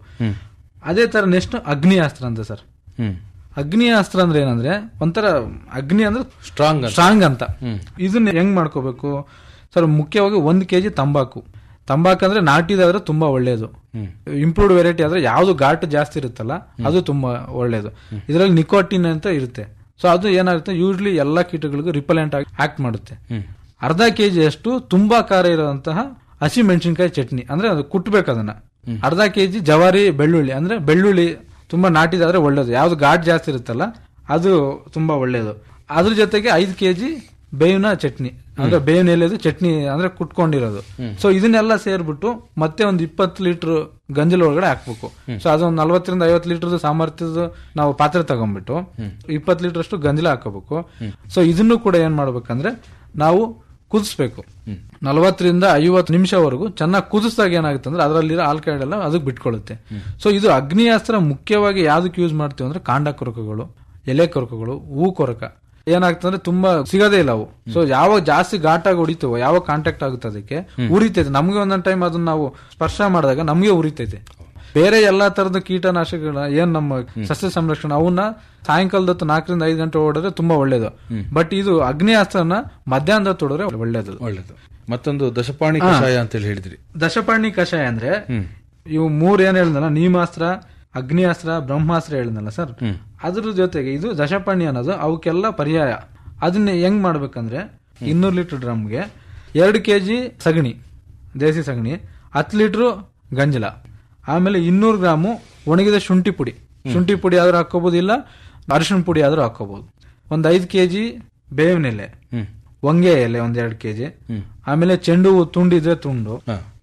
ಅದೇ ತರ ನೆಕ್ಸ್ಟ್ ಅಗ್ನಿಯಾಸ್ತ್ರ ಅಂತ ಸರ್ ಹ್ಮ್ ಅಗ್ನಿಯಾಸ್ತ್ರ ಅಂದ್ರೆ ಏನಂದ್ರೆ ಒಂಥರ ಅಗ್ನಿ ಅಂದ್ರೆ ಸ್ಟ್ರಾಂಗ್ ಸ್ಟ್ರಾಂಗ್ ಅಂತ ಇದನ್ನ ಹೆಂಗ್ ಮಾಡ್ಕೋಬೇಕು ಸರ್ ಮುಖ್ಯವಾಗಿ ಒಂದ್ ಕೆಜಿ ತಂಬಾಕು ತಂಬಾಕು ಅಂದ್ರೆ ನಾಟಿದಾದ್ರೆ ತುಂಬಾ ಒಳ್ಳೇದು ಇಂಪ್ರೂವ್ಡ್ ವೆರೈಟಿ ಆದ್ರೆ ಯಾವ್ದು ಘಾಟ್ ಜಾಸ್ತಿ ಇರುತ್ತಲ್ಲ ಅದು ತುಂಬಾ ಒಳ್ಳೇದು ಇದರಲ್ಲಿ ನಿಕೋಟಿನ್ ಅಂತ ಇರುತ್ತೆ ಸೊ ಅದು ಏನಾಗುತ್ತೆ ಯೂಶ್ಲಿ ಎಲ್ಲಾ ಕೀಟಗಳಿಗೂ ರಿಪಲೆಂಟ್ ಆಗಿ ಆಕ್ಟ್ ಮಾಡುತ್ತೆ ಅರ್ಧ ಕೆಜಿ ಅಷ್ಟು ತುಂಬಾ ಖಾರ ಇರುವಂತಹ ಹಸಿ ಮೆಣಸಿನಕಾಯಿ ಚಟ್ನಿ ಅಂದ್ರೆ ಅದು ಕುಟ್ಬೇಕು ಅದನ್ನ ಅರ್ಧ ಕೆಜಿ ಜವಾರಿ ಬೆಳ್ಳುಳ್ಳಿ ಅಂದ್ರೆ ಬೆಳ್ಳುಳ್ಳಿ ತುಂಬಾ ನಾಟಿದಾದ್ರೆ ಒಳ್ಳೇದು ಯಾವ್ದು ಘಾಟ್ ಜಾಸ್ತಿ ಇರುತ್ತಲ್ಲ ಅದು ತುಂಬಾ ಒಳ್ಳೇದು ಅದ್ರ ಜೊತೆಗೆ ಐದು ಕೆಜಿ ಬೇವಿನ ಚಟ್ನಿ ಅಂದ್ರೆ ಬೇವಿನ ಎಲೆದು ಚಟ್ನಿ ಅಂದ್ರೆ ಕುಟ್ಕೊಂಡಿರೋದು ಸೊ ಇದನ್ನೆಲ್ಲ ಸೇರ್ಬಿಟ್ಟು ಮತ್ತೆ ಒಂದು ಇಪ್ಪತ್ತು ಲೀಟರ್ ಗಂಜಲ ಒಳಗಡೆ ಹಾಕ್ಬೇಕು ಸೊ ಅದೊಂದು ನಲ್ವತ್ತರಿಂದ ಐವತ್ತು ಲೀಟರ್ ಸಾಮರ್ಥ್ಯದ ನಾವು ಪಾತ್ರೆ ತಗೊಂಡ್ಬಿಟ್ಟು ಇಪ್ಪತ್ತು ಲೀಟರ್ ಅಷ್ಟು ಗಂಜಲ ಹಾಕೋಬೇಕು ಸೊ ಇದನ್ನು ಕೂಡ ಏನ್ ಮಾಡ್ಬೇಕಂದ್ರೆ ನಾವು ಕುದಿಸ್ಬೇಕು ನಲವತ್ತರಿಂದ ಐವತ್ತು ನಿಮಿಷವರೆಗೂ ಚೆನ್ನಾಗಿ ಕುದಿಸಿದಾಗ ಏನಾಗುತ್ತೆ ಅಂದ್ರೆ ಅದರಲ್ಲಿರೋ ಆಲ್ಕೈಡ್ ಎಲ್ಲ ಅದಕ್ಕೆ ಬಿಟ್ಕೊಳ್ಳುತ್ತೆ ಸೊ ಇದು ಅಗ್ನಿಯಾಸ್ತ್ರ ಮುಖ್ಯವಾಗಿ ಯಾವ್ದಕ್ಕೆ ಯೂಸ್ ಮಾಡ್ತೀವಿ ಅಂದ್ರೆ ಕಾಂಡ ಕೊರಕಗಳು ಎಲೆ ಕೊರಕಗಳು ಹೂ ಕೊರಕ ಏನಾಗ್ತದೆ ಅಂದ್ರೆ ತುಂಬಾ ಸಿಗೋದೇ ಇಲ್ಲ ಅವು ಸೊ ಯಾವಾಗ ಜಾಸ್ತಿ ಘಾಟಾಗಿ ಹೊಡಿತೀವೋ ಯಾವಾಗ ಕಾಂಟ್ಯಾಕ್ಟ್ ಆಗುತ್ತೆ ಅದಕ್ಕೆ ಉರಿತೈತೆ ನಮ್ಗೆ ಒಂದೊಂದ್ ಟೈಮ್ ಅದನ್ನ ನಾವು ಸ್ಪರ್ಶ ಮಾಡಿದಾಗ ನಮ್ಗೆ ಉರಿತೈತೆ ಬೇರೆ ಎಲ್ಲಾ ತರದ ಕೀಟನಾಶಕಗಳ ಏನ್ ನಮ್ಮ ಸಸ್ಯ ಸಂರಕ್ಷಣೆ ಅವನ್ನ ಸಾಯಂಕಾಲದ ಹೊತ್ತು ನಾಲ್ಕರಿಂದ ಐದು ಗಂಟೆ ಓಡಿದ್ರೆ ತುಂಬಾ ಒಳ್ಳೇದು ಬಟ್ ಇದು ಅಗ್ನಿಯಾಸ್ತ್ರನ ಮಧ್ಯಾಹ್ನದ ಹೊತ್ತು ಹೊಡೆದ್ರೆ ಒಳ್ಳೇದು ಒಳ್ಳೇದು ಮತ್ತೊಂದು ದಶಪಾಣಿ ಕಷಾಯ ಅಂತ ಹೇಳಿ ಹೇಳಿದ್ರಿ ದಶಪರ್ಣಿ ಕಷಾಯ ಅಂದ್ರೆ ಇವು ಮೂರ್ ಏನ್ ಹೇಳಿದ್ನಲ್ಲ ನೀಮಾಸ್ತ್ರ ಅಗ್ನಿಯಾಸ್ತ್ರ ಬ್ರಹ್ಮಾಸ್ತ್ರ ಹೇಳಿದ್ನಲ್ಲ ಸರ್ ಅದ್ರ ಜೊತೆಗೆ ಇದು ದಶಪರ್ಣಿ ಅನ್ನೋದು ಅವಕ್ಕೆಲ್ಲ ಪರ್ಯಾಯ ಅದನ್ನ ಹೆಂಗ್ ಮಾಡ್ಬೇಕಂದ್ರೆ ಇನ್ನೂರು ಲೀಟರ್ ಡ್ರಮ್ಗೆ ಎರಡು ಕೆಜಿ ಸಗಣಿ ದೇಸಿ ಸಗಣಿ ಹತ್ತು ಲೀಟರ್ ಗಂಜಲ ಆಮೇಲೆ ಇನ್ನೂರು ಗ್ರಾಮು ಒಣಗಿದ ಶುಂಠಿ ಪುಡಿ ಶುಂಠಿ ಪುಡಿ ಆದ್ರೂ ಹಾಕೋಬಹುದು ಇಲ್ಲ ಅರಿಶಿಣ ಪುಡಿ ಆದ್ರೂ ಹಾಕೋಬಹುದು ಒಂದ್ ಐದು ಕೆಜಿ ಬೇವಿನ ಎಲೆ ಹೊಂಗೆ ಎಲೆ ಒಂದ್ ಎರಡು ಕೆಜಿ ಆಮೇಲೆ ಚೆಂಡು ಹೂ ತುಂಡು ಇದ್ರೆ ತುಂಡು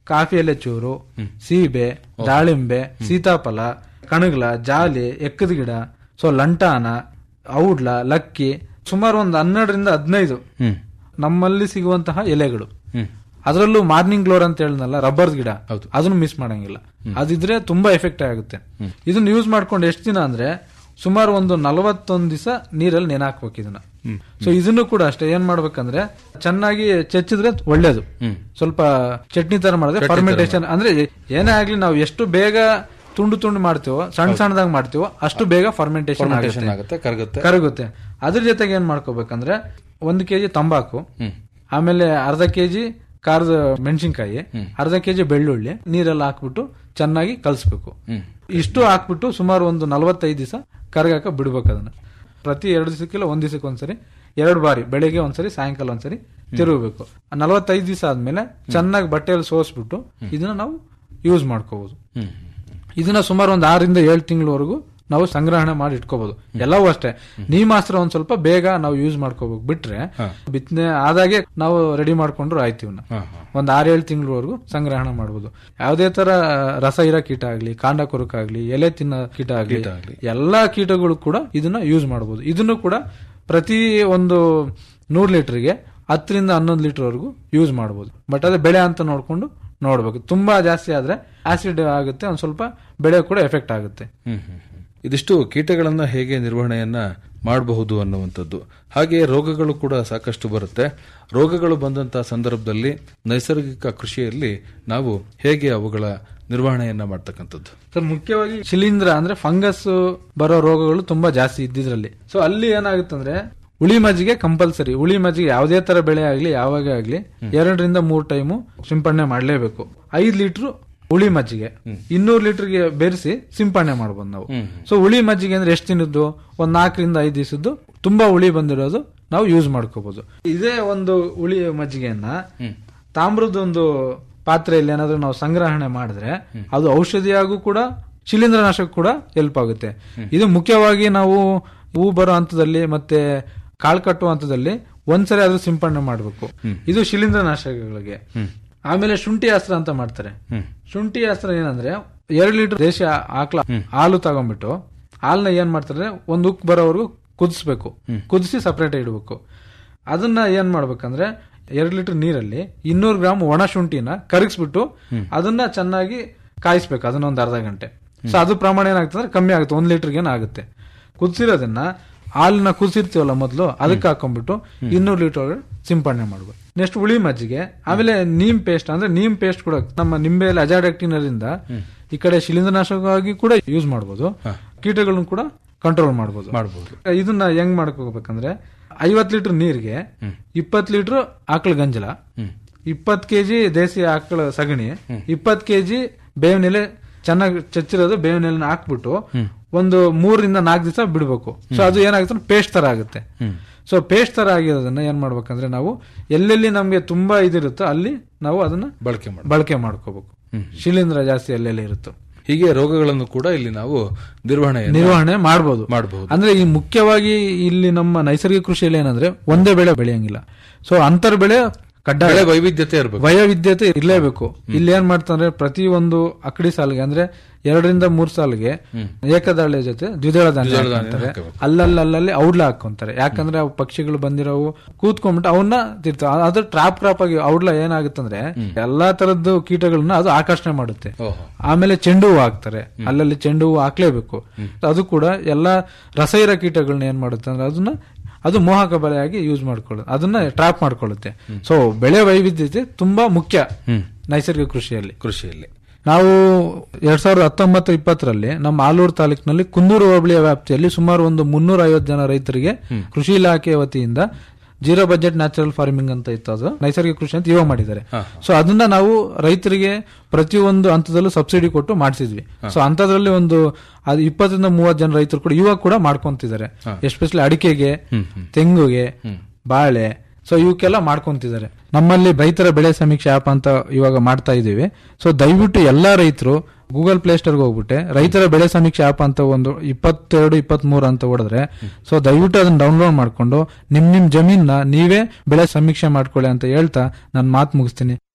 ಕಾಫಿ ಎಲೆ ಚೂರು ಸೀಬೆ ದಾಳಿಂಬೆ ಸೀತಾಫಲ ಕಣಗ್ಲ ಜಾಲಿ ಎಕ್ಕದ ಗಿಡ ಸೊ ಲಂಟಾನ ಔಡ್ಲ ಲಕ್ಕಿ ಸುಮಾರು ಒಂದು ಹನ್ನೆರಡರಿಂದ ಹದಿನೈದು ಹ್ಮ್ ನಮ್ಮಲ್ಲಿ ಸಿಗುವಂತಹ ಎಲೆಗಳು ಹ್ಮ್ ಅದರಲ್ಲೂ ಮಾರ್ನಿಂಗ್ ಗ್ಲೋರ್ ಅಂತ ಹೇಳಿದ್ನಲ್ಲ ರಬ್ಬರ್ ಗಿಡ ಹೌದು. ಅದನ್ನು ಮಿಸ್ ಮಾಡಂಗಿಲ್ಲ ಅದಿದ್ರೆ ತುಂಬಾ ಎಫೆಕ್ಟ್ ಆಗುತ್ತೆ ಇದನ್ನ ಯೂಸ್ ಮಾಡ್ಕೊಂಡು ಎಷ್ಟು ದಿನ ಅಂದ್ರೆ ಸುಮಾರು ಒಂದು ನಲವತ್ತೊಂದು ದಿವಸ ನೀರಲ್ಲಿ ನೆನಾಕ್ಬೇಕು ಇದನ್ನ ಸೊ ಇದನ್ನು ಕೂಡ ಅಷ್ಟೇ ಏನ್ ಮಾಡ್ಬೇಕಂದ್ರೆ ಚೆನ್ನಾಗಿ ಚೆಚ್ಚಿದ್ರೆ ಒಳ್ಳೇದು ಹ್ಮ್. ಸ್ವಲ್ಪ ಚಟ್ನಿ ತರ ಮಾಡಿದ್ರೆ ಫರ್ಮೆಂಟೇಶನ್ ಅಂದ್ರೆ ಏನೇ ಆಗ್ಲಿ ನಾವು ಎಷ್ಟು ಬೇಗ ತುಂಡು ತುಂಡು ಮಾಡ್ತೀವೋ ಸಣ್ಣ ಸಣ್ಣದಾಗಿ ಮಾಡ್ತೀವೋ ಅಷ್ಟು ಬೇಗ ಫರ್ಮೆಂಟೇಶನ್ ಫರ್ಮೆಂಟೇಷನ್ ಆಗುತ್ತೆ ಆಗುತ್ತೆ ಕರಗುತ್ತೆ ಕರಗುತ್ತೆ ಅದ್ರ ಜೊತೆಗೆ ಏನ್ ಮಾಡ್ಕೋಬೇಕಂದ್ರೆ ಒಂದು ಕೆಜಿ ತಂಬಾಕು ಹ್ಮ್ ಆಮೇಲೆ ಅರ್ಧ ಕೆಜಿ ಖಾರದ ಮೆಣಸಿನ್ಕಾಯಿ ಅರ್ಧ ಕೆಜಿ ಬೆಳ್ಳುಳ್ಳಿ ನೀರೆಲ್ಲ ಹಾಕ್ಬಿಟ್ಟು ಚೆನ್ನಾಗಿ ಕಲಿಸ್ಬೇಕು ಹ್ಮ್ ಇಷ್ಟು ಹಾಕ್ಬಿಟ್ಟು ಸುಮಾರು ಒಂದು ನಲವತ್ತೈದು ದಿವಸ ಕರಗಾಕ ಬಿಡ್ಬೇಕು ಅದನ್ನ ಪ್ರತಿ ಎರಡು ದಿವಸಕ್ಕಿಲ್ಲ ಒಂದ್ ದಿವಸಕ್ಕೆ ಒಂದ್ಸರಿ ಎರಡು ಬಾರಿ ಬೆಳಿಗ್ಗೆ ಒಂದ್ಸರಿ ಸಾಯಂಕಾಲ ಒಂದ್ಸರಿ ತಿರುಗಬೇಕು ನಲವತ್ತೈದು ದಿವಸ ಆದ್ಮೇಲೆ ಚೆನ್ನಾಗಿ ಬಟ್ಟೆಯಲ್ಲಿ ಸೋಸ್ಬಿಟ್ಟು ಇದನ್ನ ನಾವು ಯೂಸ್ ಮಾಡ್ಕೋಬಹುದು ಹ್ಮ್ ಇದನ್ನ ಸುಮಾರು ಒಂದು ಆರರಿಂದ ಏಳು ತಿಂಗಳವರೆಗೂ ನಾವು ಸಂಗ್ರಹಣೆ ಮಾಡಿ ಇಟ್ಕೋಬಹುದು ಎಲ್ಲವೂ ಅಷ್ಟೇ ನೀಮಾಸ್ತ್ರ ಒಂದ್ ಸ್ವಲ್ಪ ಬೇಗ ನಾವು ಯೂಸ್ ಮಾಡ್ಕೋಬೇಕು ಬಿಟ್ರೆ ಬಿತ್ತನೆ ಆದಾಗೆ ನಾವು ರೆಡಿ ಮಾಡ್ಕೊಂಡ್ರು ಆಯ್ತು ಇವನ್ನ ಹಾ ಹಾ ಒಂದ್ ಆರೇಳು ತಿಂಗಳವರೆಗೂ ಸಂಗ್ರಹಣೆ ಮಾಡಬಹುದು ಯಾವುದೇ ತರ ರಸ ಇರೋ ಕೀಟ ಆಗ್ಲಿ ಕಾಂಡ ಕೊರಕಾಗ್ಲಿ ಎಲೆ ತಿನ್ನೋ ಕೀಟ ಆಗ್ಲಿ ಕೀಟ ಆಗ್ಲಿ. ಎಲ್ಲಾ ಕೀಟಗಳು ಕೂಡ ಇದನ್ನ ಯೂಸ್ ಮಾಡಬಹುದು ಇದನ್ನು ಕೂಡ ಪ್ರತಿ ಒಂದು ನೂರ್ ಲೀಟರ್ಗೆ ಹತ್ತರಿಂದ ಹನ್ನೊಂದು ಲೀಟರ್ ವರೆಗೂ ಯೂಸ್ ಮಾಡಬಹುದು ಬಟ್ ಅದೇ ಬೆಳೆ ಅಂತ ನೋಡ್ಕೊಂಡು ನೋಡ್ಬೇಕು ತುಂಬಾ ಜಾಸ್ತಿ ಆದ್ರೆ ಆಸಿಡ್ ಆಗುತ್ತೆ ಒಂದ್ ಸ್ವಲ್ಪ ಬೆಳೆ ಕೂಡ ಎಫೆಕ್ಟ್ ಆಗುತ್ತೆ ಹ್ಮ್ ಹ್ಮ್ ಹ್ಮ್. ಇದಿಷ್ಟು ಕೀಟಗಳನ್ನ ಹೇಗೆ ನಿರ್ವಹಣೆಯನ್ನ ಮಾಡಬಹುದು ಅನ್ನುವಂಥದ್ದು ಹಾಗೆ ರೋಗಗಳು ಕೂಡ ಸಾಕಷ್ಟು ಬರುತ್ತೆ ರೋಗಗಳು ಬಂದಂತಹ ಸಂದರ್ಭದಲ್ಲಿ ನೈಸರ್ಗಿಕ ಕೃಷಿಯಲ್ಲಿ ನಾವು ಹೇಗೆ ಅವುಗಳ ನಿರ್ವಹಣೆಯನ್ನ ಮಾಡ್ತಕ್ಕಂಥದ್ದು ಸರ್ ಮುಖ್ಯವಾಗಿ ಶಿಲೀಂಧ್ರ ಅಂದ್ರೆ ಫಂಗಸ್ ಬರೋ ರೋಗಗಳು ತುಂಬಾ ಜಾಸ್ತಿ ಇದ್ದಿದ್ರಲ್ಲಿ ಸೊ ಅಲ್ಲಿ ಏನಾಗುತ್ತಂದ್ರೆ ಉಳಿ ಮಜ್ಜಿಗೆ ಕಂಪಲ್ಸರಿ ಉಳಿ ಮಜ್ಜಿಗೆ ಯಾವುದೇ ತರ ಬೆಳೆ ಆಗ್ಲಿ ಯಾವಾಗ ಆಗ್ಲಿ ಎರಡರಿಂದ ಮೂರ್ ಟೈಮು ಸಿಂಪಡಣೆ ಮಾಡ್ಲೇಬೇಕು ಐದ್ ಲೀಟರ್ ಉಳಿ ಮಜ್ಜಿಗೆ ಇನ್ನೂರು ಲೀಟರ್ಗೆ ಬೆರೆಸಿ ಸಿಂಪಡಣೆ ಮಾಡ್ಬೋದು ನಾವು ಸೊ ಉಳಿ ಮಜ್ಜಿಗೆ ಅಂದ್ರೆ ಎಷ್ಟು ದಿನದ್ದು ಒಂದ್ ನಾಲ್ಕರಿಂದ ಐದು ದಿವಸದ್ದು ತುಂಬಾ ಉಳಿ ಬಂದಿರೋದು ನಾವು ಯೂಸ್ ಮಾಡ್ಕೋಬಹುದು ಇದೇ ಒಂದು ಉಳಿ ಮಜ್ಜಿಗೆಯನ್ನ ತಾಮ್ರದೊಂದು ಪಾತ್ರೆಯಲ್ಲಿ ಏನಾದ್ರೂ ನಾವು ಸಂಗ್ರಹಣೆ ಮಾಡಿದ್ರೆ ಅದು ಔಷಧಿಯಾಗೂ ಕೂಡ ಶಿಲೀಂಧ್ರನಾಶಕ ಕೂಡ ಹೆಲ್ಪ್ ಆಗುತ್ತೆ ಇದು ಮುಖ್ಯವಾಗಿ ನಾವು ಹೂ ಬರೋ ಹಂತದಲ್ಲಿ ಮತ್ತೆ ಕಾಳು ಕಟ್ಟುವ ಹಂತದಲ್ಲಿ ಒಂದ್ಸರಿ ಆದ್ರೂ ಸಿಂಪಡಣೆ ಮಾಡಬೇಕು ಇದು ಶಿಲೀಂಧ್ರನಾಶಕಗಳಿಗೆ ಆಮೇಲೆ ಶುಂಠಿ ಅಸ್ತ್ರ ಅಂತ ಮಾಡ್ತಾರೆ ಶುಂಠಿ ಅಸ್ತ್ರ ಏನಂದ್ರೆ ಎರಡು ಲೀಟರ್ ದೇಶ ಆಕಳ ಹಾಲು ತಗೊಂಡ್ಬಿಟ್ಟು ಹಾಲ್ನ ಏನ್ ಮಾಡ್ತಾರೆ ಒಂದ್ ಉಕ್ ಬರೋವರೆಗೂ ಕುದಿಸ್ಬೇಕು ಕುದಿಸಿ ಸಪರೇಟ್ ಇಡಬೇಕು ಅದನ್ನ ಏನ್ ಮಾಡ್ಬೇಕಂದ್ರೆ ಎರಡು ಲೀಟರ್ ನೀರಲ್ಲಿ ಇನ್ನೂರು ಗ್ರಾಮ್ ಒಣ ಶುಂಠಿನ ಕರಗಿಸ್ಬಿಟ್ಟು ಅದನ್ನ ಚೆನ್ನಾಗಿ ಕಾಯಿಸ್ಬೇಕು ಅದನ್ನ ಒಂದು ಅರ್ಧ ಗಂಟೆ ಸೊ ಅದು ಪ್ರಮಾಣ ಏನಾಗ್ತದೆ ಅಂದ್ರೆ ಕಮ್ಮಿ ಆಗುತ್ತೆ ಒಂದ್ ಲೀಟರ್ಗೆ ಆಗುತ್ತೆ ಕುದಿಸಿರೋದನ್ನ ಹಾಲನ್ನ ಕುದಿಸಿರ್ತೀವಲ್ಲ ಮೊದಲು ಅದಕ್ಕೆ ಹಾಕೊಂಡ್ಬಿಟ್ಟು ಇನ್ನೂರು ಲೀಟರ್ ಒಳಗಡೆ ಸಿಂಪಡಣೆ ಮಾಡ್ಬೇಕು ನೆಕ್ಸ್ಟ್ ಹುಳಿ ಮಜ್ಜಿಗೆ ಆಮೇಲೆ ನೀಮ್ ಪೇಸ್ಟ್ ಅಂದ್ರೆ ನೀಮ್ ಪೇಸ್ಟ್ ಕೂಡ ನಮ್ಮ ನಿಂಬೆಯಲ್ಲಿ ಅಜಾಡಕ್ಟಿನರಿಂದ ಈ ಕಡೆ ಶಿಲೀಂಧ್ರನಾಶಕವಾಗಿ ಕೂಡ ಯೂಸ್ ಮಾಡಬಹುದು ಕೀಟಗಳನ್ನು ಕೂಡ ಕಂಟ್ರೋಲ್ ಮಾಡಬಹುದು ಮಾಡಬಹುದು ಇದನ್ನ ಹೆಂಗ್ ಮಾಡ್ಕೋಬೇಕಂದ್ರೆ ಐವತ್ ಲೀಟರ್ ನೀರಿಗೆ ಇಪ್ಪತ್ ಲೀಟರ್ ಆಕಳ ಗಂಜಲ ಇಪ್ಪತ್ ಕೆಜಿ ದೇಸಿ ಆಕಳ ಸಗಣಿ ಇಪ್ಪತ್ ಕೆಜಿ ಬೇವಿನ ಎಲೆ ಚೆನ್ನಾಗಿ ಚಚ್ಚಿರೋದು ಬೇವಿನ ಎಲೆನ ಹಾಕ್ಬಿಟ್ಟು ಒಂದು ಮೂರರಿಂದ ನಾಲ್ಕು ದಿವಸ ಬಿಡ್ಬೇಕು ಸೊ ಅದು ಏನಾಗುತ್ತೆ ಪೇಸ್ಟ್ ತರ ಆಗುತ್ತೆ ಸೊ ಪೇಸ್ಟ್ ತರ ಆಗಿರೋದನ್ನ ಏನ್ ಮಾಡ್ಬೇಕಂದ್ರೆ ನಾವು ಎಲ್ಲೆಲ್ಲಿ ನಮ್ಗೆ ತುಂಬಾ ಇದಿರುತ್ತೋ ಅಲ್ಲಿ ನಾವು ಅದನ್ನ ಬಳಕೆ ಮಾಡಿ ಬಳಕೆ ಮಾಡ್ಕೋಬೇಕು ಶಿಲೀಂಧ್ರ ಜಾಸ್ತಿ ಎಲ್ಲೆಲ್ಲಿ ಇರುತ್ತೋ ಹೀಗೆ ರೋಗಗಳನ್ನು ಕೂಡ ಇಲ್ಲಿ ನಾವು ನಿರ್ವಹಣೆ ನಿರ್ವಹಣೆ ಮಾಡಬಹುದು ಮಾಡಬಹುದು ಅಂದ್ರೆ ಈ ಮುಖ್ಯವಾಗಿ ಇಲ್ಲಿ ನಮ್ಮ ನೈಸರ್ಗಿಕ ಕೃಷಿಯಲ್ಲಿ ಏನಂದ್ರೆ ಒಂದೇ ಬೆಳೆ ಬೆಳೆಯಂಗಿಲ್ಲ ಸೊ ಅಂತರ್ ಬೆಳೆ ಕಡ್ಡಾಯ ಬೆಳೆ ವೈವಿಧ್ಯತೆ ಇರಬೇಕು ವಯೋವಿದ್ಯತೆ ಇರಲೇಬೇಕು ಇಲ್ಲಿ ಏನ್ ಮಾಡ್ತಾರೆ ಪ್ರತಿ ಒಂದು ಅಕಡಿ ಸಾಲಿಗೆ ಅಂದ್ರೆ ಎರಡರಿಂದ ಮೂರ್ ಸಾಲಿಗೆ ಏಕದಾಳೆ ಜೊತೆ ದ್ವಿದಳ ಧಾನ್ಯ ಹಾಕ್ಕೊಂತಾರೆ ಹಾಕಬೇಕು. ಅಲ್ಲಲ್ಲಲ್ಲಿ ಔಡ್ಲ ಹಾಕೊಂತಾರೆ ಯಾಕಂದ್ರೆ ಅವು ಪಕ್ಷಿಗಳು ಬಂದಿರೋವು ಕೂತ್ಕೊಂಡ್ಬಿಟ್ಟು ಅವನ್ನ ತಿರ್ತಾವ ಅದು ಟ್ರಾಪ್ ಕ್ರಾಪ್ ಆಗಿ ಔಡ್ಲ ಏನಾಗುತ್ತಂದ್ರೆ ಎಲ್ಲಾ ತರದ್ದು ಕೀಟಗಳನ್ನ ಅದು ಆಕರ್ಷಣೆ ಮಾಡುತ್ತೆ ಓಹೋ ಆಮೇಲೆ ಚೆಂಡು ಹೂವು ಹಾಕ್ತಾರೆ ಅಲ್ಲಲ್ಲಿ ಚೆಂಡು ಹೂವು ಹಾಕ್ಲೇಬೇಕು ಅದು ಕೂಡ ಎಲ್ಲಾ ರಸ ಇರೋ ಕೀಟಗಳನ್ನ ಏನ್ ಮಾಡುತ್ತೆ ಅಂದ್ರೆ ಅದನ್ನ ಅದು ಮೋಹಕ ಬಲೆಯಾಗಿ ಯೂಸ್ ಮಾಡ್ಕೊಳ್ಳುತ್ತೆ ಅದನ್ನ ಟ್ರಾಪ್ ಮಾಡ್ಕೊಳ್ಳುತ್ತೆ ಸೊ ಬೆಳೆ ವೈವಿಧ್ಯತೆ ತುಂಬಾ ಮುಖ್ಯ ನೈಸರ್ಗಿಕ ಕೃಷಿಯಲ್ಲಿ ಕೃಷಿಯಲ್ಲಿ ನಾವು ಎರಡ್ ಸಾವಿರದ ಹತ್ತೊಂಬತ್ತು ಇಪ್ಪತ್ತರಲ್ಲಿ ನಮ್ಮ ಆಲೂರು ತಾಲೂಕಿನಲ್ಲಿ ಕುಂದೂರು ಹೋಬಳಿಯ ವ್ಯಾಪ್ತಿಯಲ್ಲಿ ಸುಮಾರು ಒಂದು ಮುನ್ನೂರ ಐವತ್ತು ಜನ ರೈತರಿಗೆ ಕೃಷಿ ಇಲಾಖೆ ವತಿಯಿಂದ ಜೀರೋ ಬಜೆಟ್ ನ್ಯಾಚುರಲ್ ಫಾರ್ಮಿಂಗ್ ಅಂತ ಇತ್ತು ಅದು ನೈಸರ್ಗಿಕ ಕೃಷಿ ಅಂತ ಇವಾಗ ಮಾಡಿದ್ದಾರೆ ಸೊ ಅದನ್ನ ನಾವು ರೈತರಿಗೆ ಪ್ರತಿಯೊಂದು ಹಂತದಲ್ಲೂ ಸಬ್ಸಿಡಿ ಕೊಟ್ಟು ಮಾಡಿಸಿದ್ವಿ ಸೊ ಅಂತದ್ರಲ್ಲಿ ಒಂದು ಅದು ಇಪ್ಪತ್ತರಿಂದ ಮೂವತ್ತು ಜನ ರೈತರು ಕೂಡ ಇವಾಗ ಕೂಡ ಮಾಡ್ಕೊಂತಿದ್ದಾರೆ ಎಸ್ಪೆಷಲಿ ಅಡಿಕೆಗೆ ತೆಂಗುಗೆ ಬಾಳೆ ಸೊ ಇವಕ್ಕೆಲ್ಲ ಮಾಡ್ಕೊಂತಿದ್ದಾರೆ ನಮ್ಮಲ್ಲಿ ರೈತರ ಬೆಳೆ ಸಮೀಕ್ಷೆ ಆಪ್ ಅಂತ ಇವಾಗ ಮಾಡ್ತಾ ಇದೀವಿ ಸೊ ದಯವಿಟ್ಟು ಎಲ್ಲಾ ರೈತರು ಗೂಗಲ್ ಪ್ಲೇ ಸ್ಟೋರ್ಗೆ ಹೋಗ್ಬಿಟ್ಟೆ ರೈತರ ಬೆಳೆ ಸಮೀಕ್ಷೆ ಆಪ್ ಅಂತ ಒಂದು ಇಪ್ಪತ್ತೆರಡು ಇಪ್ಪತ್ತ್ ಮೂರು ಅಂತ ಹೊಡೆದ್ರೆ ಸೊ ದಯವಿಟ್ಟು ಅದನ್ನ ಡೌನ್ಲೋಡ್ ಮಾಡ್ಕೊಂಡು ನಿಮ್ ನಿಮ್ ಜಮೀನ್ನ ನೀವೇ ಬೆಳೆ ಸಮೀಕ್ಷೆ ಮಾಡ್ಕೊಳ್ಳಿ ಅಂತ ಹೇಳ್ತಾ ನಾನು ಮಾತು ಮುಗಿಸ್ತೀನಿ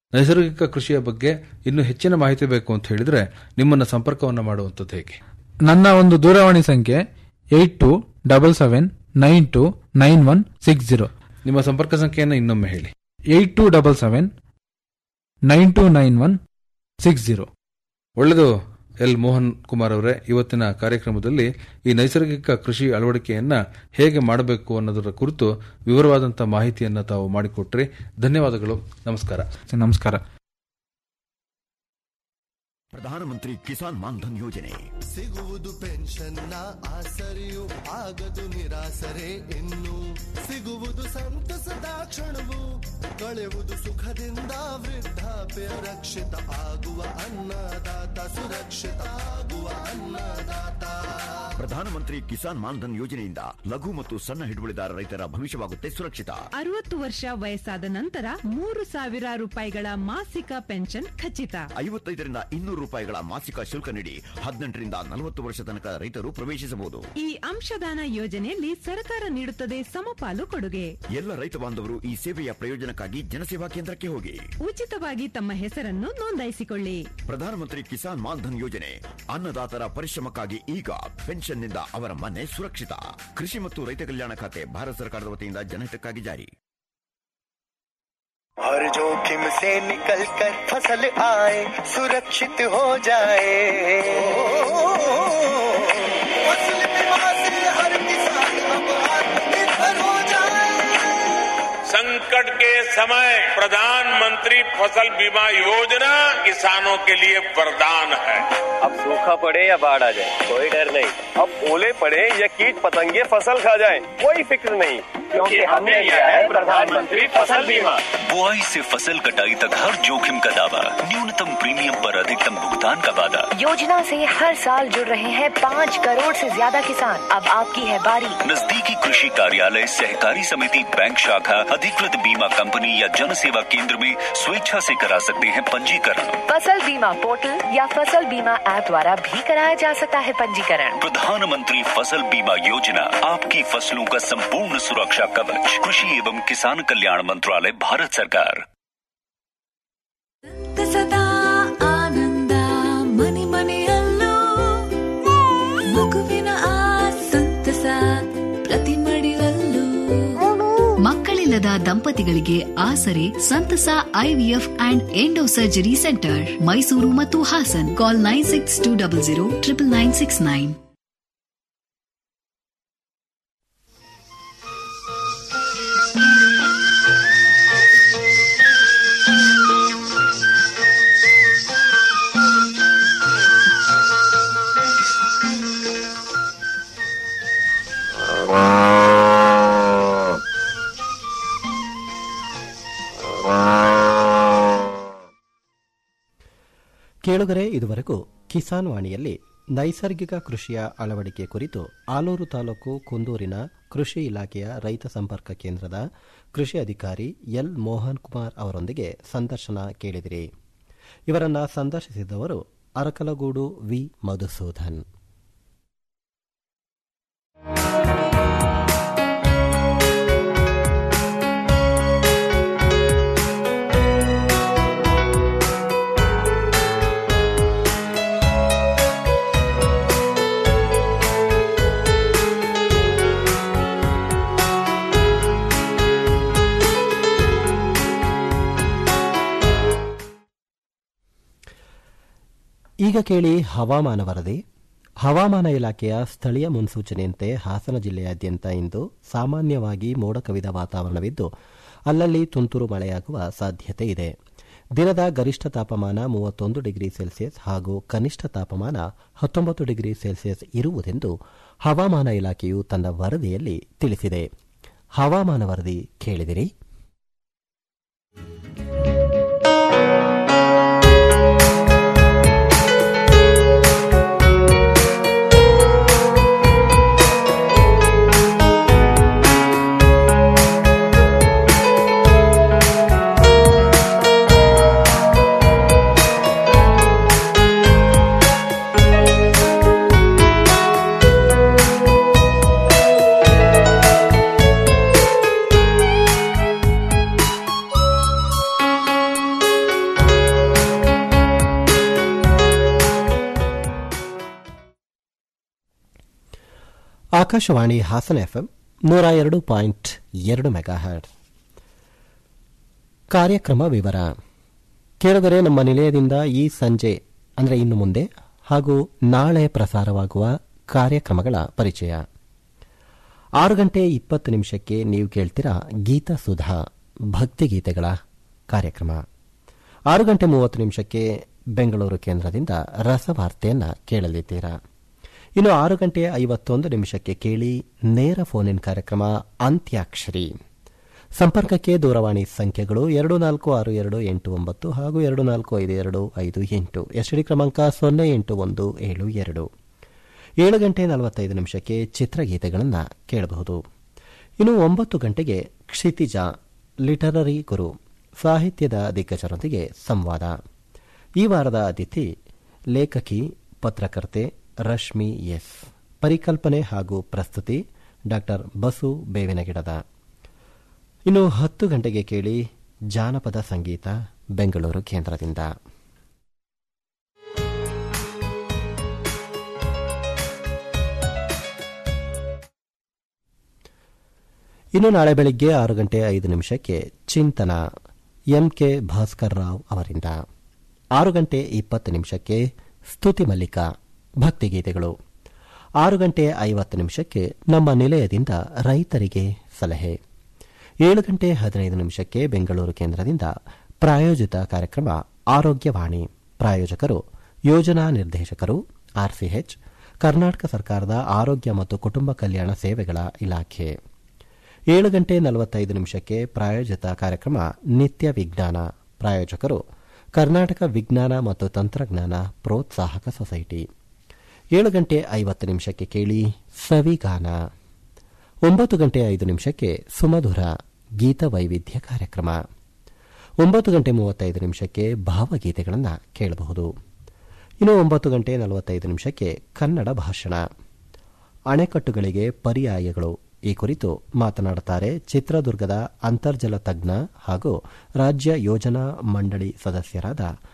ನೈಸರ್ಗಿಕ ಕೃಷಿಯ ಬಗ್ಗೆ ಇನ್ನು ಹೆಚ್ಚಿನ ಮಾಹಿತಿ ಬೇಕು ಅಂತ ಹೇಳಿದ್ರೆ ನಿಮ್ಮನ್ನ ಸಂಪರ್ಕವನ್ನ ಮಾಡುವಂತದ್ದು ಹೇಗೆ ನನ್ನ ಒಂದು ದೂರವಾಣಿ ಸಂಖ್ಯೆ eight two double seven nine two nine one six zero ನಿಮ್ಮ ಸಂಪರ್ಕ ಸಂಖ್ಯೆಯನ್ನು ಇನ್ನೊಮ್ಮೆ ಹೇಳಿ eight two double seven nine two nine one six zero ಒಳ್ಳೆಯದು ಎಲ್ ಮೋಹನ್ ಕುಮಾರ್ ಅವರೇ ಇವತ್ತಿನ ಕಾರ್ಯಕ್ರಮದಲ್ಲಿ ಈ ನೈಸರ್ಗಿಕ ಕೃಷಿ ಅಳವಡಿಕೆಯನ್ನ ಹೇಗೆ ಮಾಡಬೇಕು ಅನ್ನೋದರ ಕುರಿತು ವಿವರವಾದಂತಹ ಮಾಹಿತಿಯನ್ನ ತಾವು ಮಾಡಿಕೊಟ್ರಿ ಧನ್ಯವಾದಗಳು ನಮಸ್ಕಾರ ನಮಸ್ಕಾರ ಪ್ರಧಾನಮಂತ್ರಿ ಕಿಸಾನ್ ಮಾನ್ಧನ್ ಯೋಜನೆ ಸಿಗುವುದು ಪೆನ್ಷನ್ನ ಆಸರೆಯು ಆಗದು ನಿರಾಸರೆ ಇನ್ನು ಸಿಗುವುದು ಸಂತಸದ ಕ್ಷಣವು ಕಳೆಯುವುದು ಸುಖದಿಂದ ವೃದ್ಧಾಪ್ಯ ರಕ್ಷಿತ ಆಗುವ ಅನ್ನದಾತ ಸುರಕ್ಷಿತ ಆಗುವ ಅನ್ನದಾತ ಪ್ರಧಾನಮಂತ್ರಿ ಕಿಸಾನ್ ಮಾನ್ಧನ್ ಯೋಜನೆಯಿಂದ ಲಘು ಮತ್ತು ಸಣ್ಣ ಹಿಡುವಳಿದಾರ ರೈತರ ಭವಿಷ್ಯವಾಗುತ್ತೆ ಸುರಕ್ಷಿತ ಅರವತ್ತು ವರ್ಷ ವಯಸ್ಸಾದ ನಂತರ ಮೂರು ಸಾವಿರ ರೂಪಾಯಿಗಳ ಮಾಸಿಕ ಪೆನ್ಷನ್ ಖಚಿತ ಐವತ್ತೈದರಿಂದ ಇನ್ನೂರು ರೂಪಾಯಿಗಳ ಮಾಸಿಕ ಶುಲ್ಕ ನೀಡಿ ಹದಿನೆಂಟರಿಂದ ನಲವತ್ತು ವರ್ಷ ತನಕ ರೈತರು ಪ್ರವೇಶಿಸಬಹುದು ಈ ಅಂಶದಾನ ಯೋಜನೆಯಲ್ಲಿ ಸರ್ಕಾರ ನೀಡುತ್ತದೆ ಸಮಪಾಲು ಕೊಡುಗೆ ಎಲ್ಲ ರೈತ ಬಾಂಧವರು ಈ ಸೇವೆಯ ಪ್ರಯೋಜನಕ್ಕಾಗಿ ಜನಸೇವಾ ಕೇಂದ್ರಕ್ಕೆ ಹೋಗಿ ಉಚಿತವಾಗಿ ತಮ್ಮ ಹೆಸರನ್ನು ನೋಂದಾಯಿಸಿಕೊಳ್ಳಿ ಪ್ರಧಾನಮಂತ್ರಿ ಕಿಸಾನ್ ಮಾನ್ಧನ್ ಯೋಜನೆ ಅನ್ನದಾತರ ಪರಿಶ್ರಮಕ್ಕಾಗಿ ಈಗ ಪೆನ್ಷನ್ನಿಂದ ಅವರ ಮನೆ ಸುರಕ್ಷಿತ ಕೃಷಿ ಮತ್ತು ರೈತ ಕಲ್ಯಾಣ ಖಾತೆ ಭಾರತ ಸರ್ಕಾರದ ವತಿಯಿಂದ ಜನಹಿತಕ್ಕಾಗಿ ಜಾರಿ हर जोखिम से निकल कर फसल आए सुरक्षित हो जाए फसल बीमा से हर किसान अब आत्मनिर्भर हो जाए संकट के समय प्रधानमंत्री फसल बीमा योजना किसानों के लिए वरदान है अब सूखा पड़े या बाढ़ आ जाए कोई डर नहीं अब ओले पड़े या कीट पतंगे फसल खा जाए कोई फिक्र नहीं क्योंकि हमने लिया है प्रधानमंत्री फसल बीमा बुआई से फसल कटाई तक हर जोखिम का दावा न्यूनतम प्रीमियम पर अधिकतम भुगतान का वादा योजना से हर साल जुड़ रहे हैं पाँच करोड़ से ज्यादा किसान अब आपकी है बारी नजदीकी कृषि कार्यालय सहकारी समिति बैंक शाखा अधिकृत बीमा कंपनी या जन सेवा केंद्र में स्वेच्छा से करा सकते हैं पंजीकरण फसल बीमा पोर्टल या फसल बीमा ऐप द्वारा भी कराया जा सकता है पंजीकरण प्रधानमंत्री फसल बीमा योजना आपकी फसलों का संपूर्ण सुरक्षा कवच कृषि एवं किसान कल्याण मंत्रालय भारत सरकार ಸದಾ ಆನಂದ ಮನೆ ಮನೆಯಲ್ಲೂ ಮಗುವಿನ ಆ ಸಂತಸ ಪ್ರತಿ ಮಡಿಲಲ್ಲೂ ಮಕ್ಕಳಿಲ್ಲದ ದಂಪತಿಗಳಿಗೆ ಆಸರೆ ಸಂತಸ IVF and endo surgery centre Mysuru ಮತ್ತು Hassan call nine six two double zero triple nine six nine ಕೇಳುಗರೆ ಇದುವರೆಗೂ ಕಿಸಾನ್ ವಾಣಿಯಲ್ಲಿ ನೈಸರ್ಗಿಕ ಕೃಷಿಯ ಅಳವಡಿಕೆ ಕುರಿತು ಆಲೂರು ತಾಲೂಕು ಕುಂದೂರಿನ ಕೃಷಿ ಇಲಾಖೆಯ ರೈತ ಸಂಪರ್ಕ ಕೇಂದ್ರದ ಕೃಷಿ ಅಧಿಕಾರಿ ಎಲ್ ಮೋಹನ್ ಕುಮಾರ್ ಅವರೊಂದಿಗೆ ಸಂದರ್ಶನ ಕೇಳಿದಿರಿ ಇವರನ್ನ ಸಂದರ್ಶಿಸಿದವರು ಅರಕಲಗೂಡು ವಿ ಮಧುಸೂದನ್ ಈಗ ಕೇಳಿ ಹವಾಮಾನ ವರದಿ ಹವಾಮಾನ ಇಲಾಖೆಯ ಸ್ಥಳೀಯ ಮುನ್ಸೂಚನೆಯಂತೆ ಹಾಸನ ಜಿಲ್ಲೆಯಾದ್ಯಂತ ಇಂದು ಸಾಮಾನ್ಯವಾಗಿ ಮೋಡ ಕವಿದ ವಾತಾವರಣವಿದ್ದು ಅಲ್ಲಲ್ಲಿ ತುಂತುರು ಮಳೆಯಾಗುವ ಸಾಧ್ಯತೆ ಇದೆ ದಿನದ ಗರಿಷ್ಠ ತಾಪಮಾನ ಮೂವತ್ತೊಂದು ಡಿಗ್ರಿ ಸೆಲ್ಸಿಯಸ್ ಹಾಗೂ ಕನಿಷ್ಠ ತಾಪಮಾನ ಹತ್ತೊಂಬತ್ತು ಡಿಗ್ರಿ ಸೆಲ್ಸಿಯಸ್ ಇರುವುದೆಂದು ಹವಾಮಾನ ಇಲಾಖೆಯು ತನ್ನ ವರದಿಯಲ್ಲಿ ತಿಳಿಸಿದೆ ಹವಾಮಾನ ವರದಿ ಕೇಳಿದಿರಿ ಆಕಾಶವಾಣಿ ಹಾಸನ ಎಫ್ಎಂ ನೂರ ಎರಡು ಪಾಯಿಂಟ್ ಎರಡು ಮೆಗಾ ಹ್ಯಾಡ್ ಕಾರ್ಯಕ್ರಮ ವಿವರ ಕೇಳಿದರೆ ನಮ್ಮ ನಿಲಯದಿಂದ ಈ ಸಂಜೆ ಅಂದರೆ ಇನ್ನು ಮುಂದೆ ಹಾಗೂ ನಾಳೆ ಪ್ರಸಾರವಾಗುವ ಕಾರ್ಯಕ್ರಮಗಳ ಪರಿಚಯ ಆರು ಗಂಟೆ ಇಪ್ಪತ್ತು ನಿಮಿಷಕ್ಕೆ ನೀವು ಕೇಳ್ತೀರಾ ಗೀತ ಸುಧಾ ಭಕ್ತಿಗೀತೆಗಳ ಕಾರ್ಯಕ್ರಮ ಆರು ಗಂಟೆ ಮೂವತ್ತು ನಿಮಿಷಕ್ಕೆ ಬೆಂಗಳೂರು ಕೇಂದ್ರದಿಂದ ರಸವಾರ್ತೆಯನ್ನ ಕೇಳಲಿದ್ದೀರಾ ಇನ್ನು ಆರು ಗಂಟೆ ಐವತ್ತೊಂದು ನಿಮಿಷಕ್ಕೆ ಕೇಳಿ ನೇರ ಫೋನ್ ಇನ್ ಕಾರ್ಯಕ್ರಮ ಅಂತ್ಯಾಕ್ಷರಿ ಸಂಪರ್ಕಕ್ಕೆ ದೂರವಾಣಿ ಸಂಖ್ಯೆಗಳು ಎರಡು ನಾಲ್ಕು ಆರು ಎರಡು ಎಂಟು ಒಂಬತ್ತು ಹಾಗೂ ಎರಡು ನಾಲ್ಕು ಐದು ಎರಡು ಐದು ಎಂಟು ಎಸ್ಡಿ ಕ್ರಮಾಂಕ ಸೊನ್ನೆ ಎಂಟು ಒಂದು ಏಳು ಎರಡು ಏಳು ಗಂಟೆ ನಲವತ್ತೈದು ನಿಮಿಷಕ್ಕೆ ಚಿತ್ರಗೀತೆಗಳನ್ನು ಕೇಳಬಹುದು ಇನ್ನು ಒಂಬತ್ತು ಗಂಟೆಗೆ ಕ್ಷಿತಿಜ ಲಿಟರರಿ ಗುರು ಸಾಹಿತ್ಯದ ದಿಗ್ಗಜರೊಂದಿಗೆ ಸಂವಾದ ಈ ವಾರದ ಅತಿಥಿ ಲೇಖಕಿ ಪತ್ರಕರ್ತೆ ರಶ್ಮಿ ಎಸ್ ಪರಿಕಲ್ಪನೆ ಹಾಗೂ ಪ್ರಸ್ತುತಿ ಡಾ ಬಸು ಬೇವಿನಗಿಡದ ಇನ್ನು ಹತ್ತು ಗಂಟೆಗೆ ಕೇಳಿ ಜಾನಪದ ಸಂಗೀತ ಬೆಂಗಳೂರು ಕೇಂದ್ರದಿಂದ ಇನ್ನು ನಾಳೆ ಬೆಳಿಗ್ಗೆ ಆರು ಗಂಟೆ ಐದು ನಿಮಿಷಕ್ಕೆ ಚಿಂತನ ಎಂಕೆ ಭಾಸ್ಕರ್ ರಾವ್ ಅವರಿಂದ ಆರು ಗಂಟೆ ಇಪ್ಪತ್ತು ನಿಮಿಷಕ್ಕೆ ಸ್ತುತಿ ಮಲ್ಲಿಕ ಭಕ್ತಿಗೀತೆಗಳು ಆರು ಗಂಟೆ ಐವತ್ತು ನಿಮಿಷಕ್ಕೆ ನಮ್ಮ ನಿಲಯದಿಂದ ರೈತರಿಗೆ ಸಲಹೆ ಏಳು ಗಂಟೆ ಹದಿನೈದು ನಿಮಿಷಕ್ಕೆ ಬೆಂಗಳೂರು ಕೇಂದ್ರದಿಂದ ಪ್ರಾಯೋಜಿತ ಕಾರ್ಯಕ್ರಮ ಆರೋಗ್ಯವಾಣಿ ಪ್ರಾಯೋಜಕರು ಯೋಜನಾ ನಿರ್ದೇಶಕರು ಆರ್ಸಿಎಚ್ ಕರ್ನಾಟಕ ಸರ್ಕಾರದ ಆರೋಗ್ಯ ಮತ್ತು ಕುಟುಂಬ ಕಲ್ಯಾಣ ಸೇವೆಗಳ ಇಲಾಖೆ ಏಳು ಗಂಟೆ ನಲವತ್ತೈದು ನಿಮಿಷಕ್ಕೆ ಪ್ರಾಯೋಜಿತ ಕಾರ್ಯಕ್ರಮ ನಿತ್ಯ ವಿಜ್ಞಾನ ಪ್ರಾಯೋಜಕರು ಕರ್ನಾಟಕ ವಿಜ್ಞಾನ ಮತ್ತು ತಂತ್ರಜ್ಞಾನ ಪ್ರೋತ್ಸಾಹಕ ಸೊಸೈಟಿ ಏಳು ಗಂಟೆ ಐವತ್ತು ನಿಮಿಷಕ್ಕೆ ಕೇಳಿ ಸವಿಗಾನ ಒಂಬತ್ತು ಗಂಟೆ ಐದು ನಿಮಿಷಕ್ಕೆ ಸುಮಧುರ ಗೀತ ವೈವಿಧ್ಯ ಕಾರ್ಯಕ್ರಮ ಒಂಬತ್ತು ಗಂಟೆ ಮೂವತ್ತೈದು ನಿಮಿಷಕ್ಕೆ ಭಾವಗೀತೆಗಳನ್ನು ಕೇಳಬಹುದು ಇನ್ನು ಒಂಬತ್ತು ಗಂಟೆ ನಲವತ್ತೈದು ನಿಮಿಷಕ್ಕೆ ಕನ್ನಡ ಭಾಷಣ ಅಣೆಕಟ್ಟುಗಳಿಗೆ ಪರ್ಯಾಯಗಳು ಈ ಕುರಿತು ಮಾತನಾಡುತ್ತಾರೆ ಚಿತ್ರದುರ್ಗದ ಅಂತರ್ಜಲ ತಜ್ಞ ಹಾಗೂ ರಾಜ್ಯ ಯೋಜನಾ ಮಂಡಳಿ ಸದಸ್ಯರಾದ